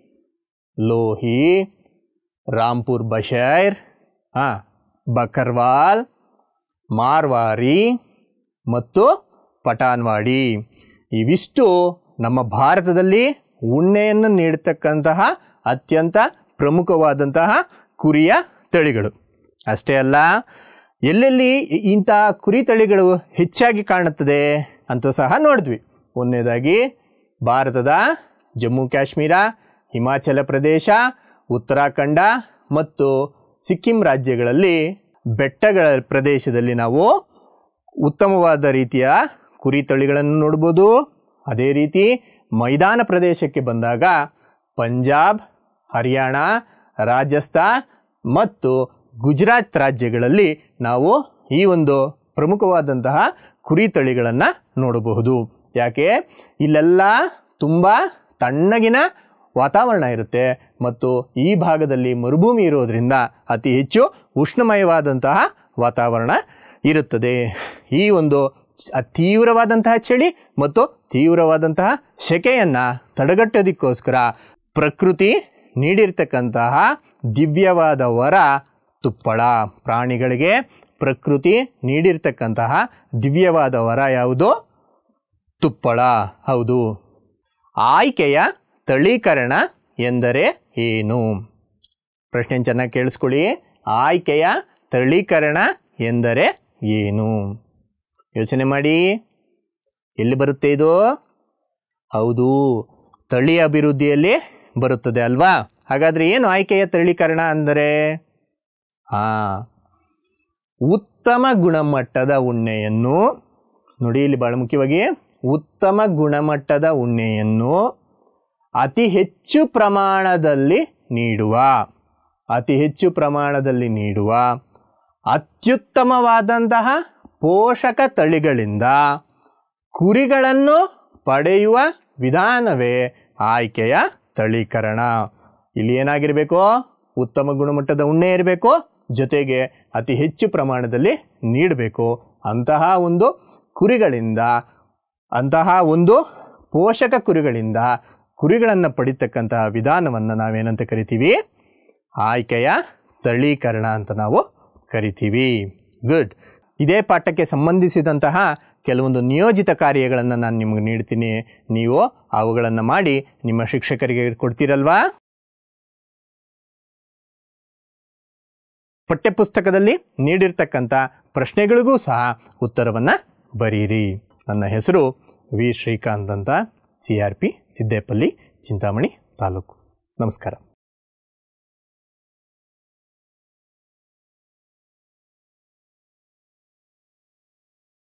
S1: ಲೋಹಿ ರಾಂಪುರ್ ಬಶೈರ್ ಹಾಂ ಬಕರ್ವಾಲ್ ಮಾರ್ವಾರಿ ಮತ್ತು ಪಟಾನ್ವಾಡಿ ಇವಿಷ್ಟು ನಮ್ಮ ಭಾರತದಲ್ಲಿ ಉಣ್ಣೆಯನ್ನು ನೀಡತಕ್ಕಂತಹ ಅತ್ಯಂತ ಪ್ರಮುಖವಾದಂತಹ ಕುರಿಯ ತಳಿಗಳು ಅಷ್ಟೇ ಅಲ್ಲ ಎಲ್ಲೆಲ್ಲಿ ಇಂಥ ಕುರಿ ತಳಿಗಳು ಹೆಚ್ಚಾಗಿ ಕಾಣುತ್ತದೆ ಅಂತ ಸಹ ನೋಡಿದ್ವಿ ಒಂದನೇದಾಗಿ ಭಾರತದ ಜಮ್ಮು ಕಾಶ್ಮೀರ ಹಿಮಾಚಲ ಪ್ರದೇಶ ಉತ್ತರಾಖಂಡ ಮತ್ತು ಸಿಕ್ಕಿಂ ರಾಜ್ಯಗಳಲ್ಲಿ ಬೆಟ್ಟಗಳ ಪ್ರದೇಶದಲ್ಲಿ ನಾವು ಉತ್ತಮವಾದ ರೀತಿಯ ಕುರಿ ತಳಿಗಳನ್ನು ನೋಡ್ಬೋದು ಅದೇ ರೀತಿ ಮೈದಾನ ಪ್ರದೇಶಕ್ಕೆ ಬಂದಾಗ ಪಂಜಾಬ್ ಹರಿಯಾಣ ರಾಜಸ್ಥಾನ್ ಮತ್ತು ಗುಜರಾತ್ ರಾಜ್ಯಗಳಲ್ಲಿ ನಾವು ಈ ಒಂದು ಪ್ರಮುಖವಾದಂತಹ ಕುರಿ ತಳಿಗಳನ್ನು ನೋಡಬಹುದು ಯಾಕೆ ಇಲ್ಲೆಲ್ಲ ತುಂಬ ತಣ್ಣಗಿನ ವಾತಾವರಣ ಇರುತ್ತೆ ಮತ್ತು ಈ ಭಾಗದಲ್ಲಿ ಮರುಭೂಮಿ ಇರೋದರಿಂದ ಅತಿ ಹೆಚ್ಚು ಉಷ್ಣಮಯವಾದಂತಹ ವಾತಾವರಣ ಇರುತ್ತದೆ ಈ ಒಂದು ಚ- ತೀವ್ರವಾದಂತಹ ಚಳಿ ಮತ್ತು ತೀವ್ರವಾದಂತಹ ಸೆಕೆಯನ್ನು ತಡೆಗಟ್ಟೋದಕ್ಕೋಸ್ಕರ ಪ್ರಕೃತಿ ನೀಡಿರ್ತಕ್ಕಂತಹ ದಿವ್ಯವಾದ ವರ ತುಪ್ಪಳ ಪ್ರಾಣಿಗಳಿಗೆ ಪ್ರಕೃತಿ ನೀಡಿರ್ತಕ್ಕಂತಹ ದಿವ್ಯವಾದ ವರ ಯಾವುದು ತುಪ್ಪಳ ಹೌದು ಆಯ್ಕೆಯ ತಳೀಕರಣ ಎಂದರೆ ಏನು ಪ್ರಶ್ನೆ ಚೆನ್ನಾಗಿ ಕೇಳಿಸ್ಕೊಳ್ಳಿ ಆಯ್ಕೆಯ ತಳೀಕರಣ ಎಂದರೆ ಏನು ಯೋಚನೆ ಮಾಡಿ ಎಲ್ಲಿ ಬರುತ್ತೆ ಇದು ಹೌದು ತಳಿ ಅಭಿವೃದ್ಧಿಯಲ್ಲಿ ಬರುತ್ತದೆ ಅಲ್ವಾ ಹಾಗಾದರೆ ಏನು ಆಯ್ಕೆಯ ತಳೀಕರಣ ಅಂದರೆ ಹಾಂ ಉತ್ತಮ ಗುಣಮಟ್ಟದ ಉಣ್ಣೆಯನ್ನು ನೋಡಿ ಇಲ್ಲಿ ಭಾಳ ಮುಖ್ಯವಾಗಿ ಉತ್ತಮ ಗುಣಮಟ್ಟದ ಉಣ್ಣೆಯನ್ನು ಅತಿ ಹೆಚ್ಚು ಪ್ರಮಾಣದಲ್ಲಿ ನೀಡುವ ಅತಿ ಹೆಚ್ಚು ಪ್ರಮಾಣದಲ್ಲಿ ನೀಡುವ ಅತ್ಯುತ್ತಮವಾದಂತಹ ಪೋಷಕ ತಳಿಗಳಿಂದ ಕುರಿಗಳನ್ನು ಪಡೆಯುವ ವಿಧಾನವೇ ಆಯ್ಕೆಯ ತಳೀಕರಣ ಇಲ್ಲಿ ಏನಾಗಿರಬೇಕು ಉತ್ತಮ ಗುಣಮಟ್ಟದ ಉಣ್ಣೆ ಇರಬೇಕು ಜೊತೆಗೆ ಅತಿ ಹೆಚ್ಚು ಪ್ರಮಾಣದಲ್ಲಿ ನೀಡಬೇಕು ಅಂತಹ ಒಂದು ಕುರಿಗಳಿಂದ ಅಂತಹ ಒಂದು ಪೋಷಕ ಕುರಿಗಳಿಂದ ಕುರಿಗಳನ್ನು ಪಡಿತಕ್ಕಂತಹ ವಿಧಾನವನ್ನು ನಾವೇನಂತ ಕರಿತೀವಿ ಆಯ್ಕೆಯ ತಳೀಕರಣ ಅಂತ ನಾವು ಕರಿತೀವಿ ಗುಡ್ ಇದೇ ಪಾಠಕ್ಕೆ ಸಂಬಂಧಿಸಿದಂತಹ ಕೆಲವೊಂದು ನಿಯೋಜಿತ ಕಾರ್ಯಗಳನ್ನು ನಾನು ನಿಮಗೆ ನೀಡ್ತೀನಿ ನೀವು ಅವುಗಳನ್ನು ಮಾಡಿ ನಿಮ್ಮ ಶಿಕ್ಷಕರಿಗೆ ಕೊಡ್ತೀರಲ್ವಾ ಪಠ್ಯಪುಸ್ತಕದಲ್ಲಿ ನೀಡಿರ್ತಕ್ಕಂಥ ಪ್ರಶ್ನೆಗಳಿಗೂ ಸಹ ಉತ್ತರವನ್ನು ಬರೀರಿ ನನ್ನ ಹೆಸರು ವಿ ಶ್ರೀಕಾಂತ್ ಅಂತ C R P Siddepalli Chintamani taluk ನಮಸ್ಕಾರ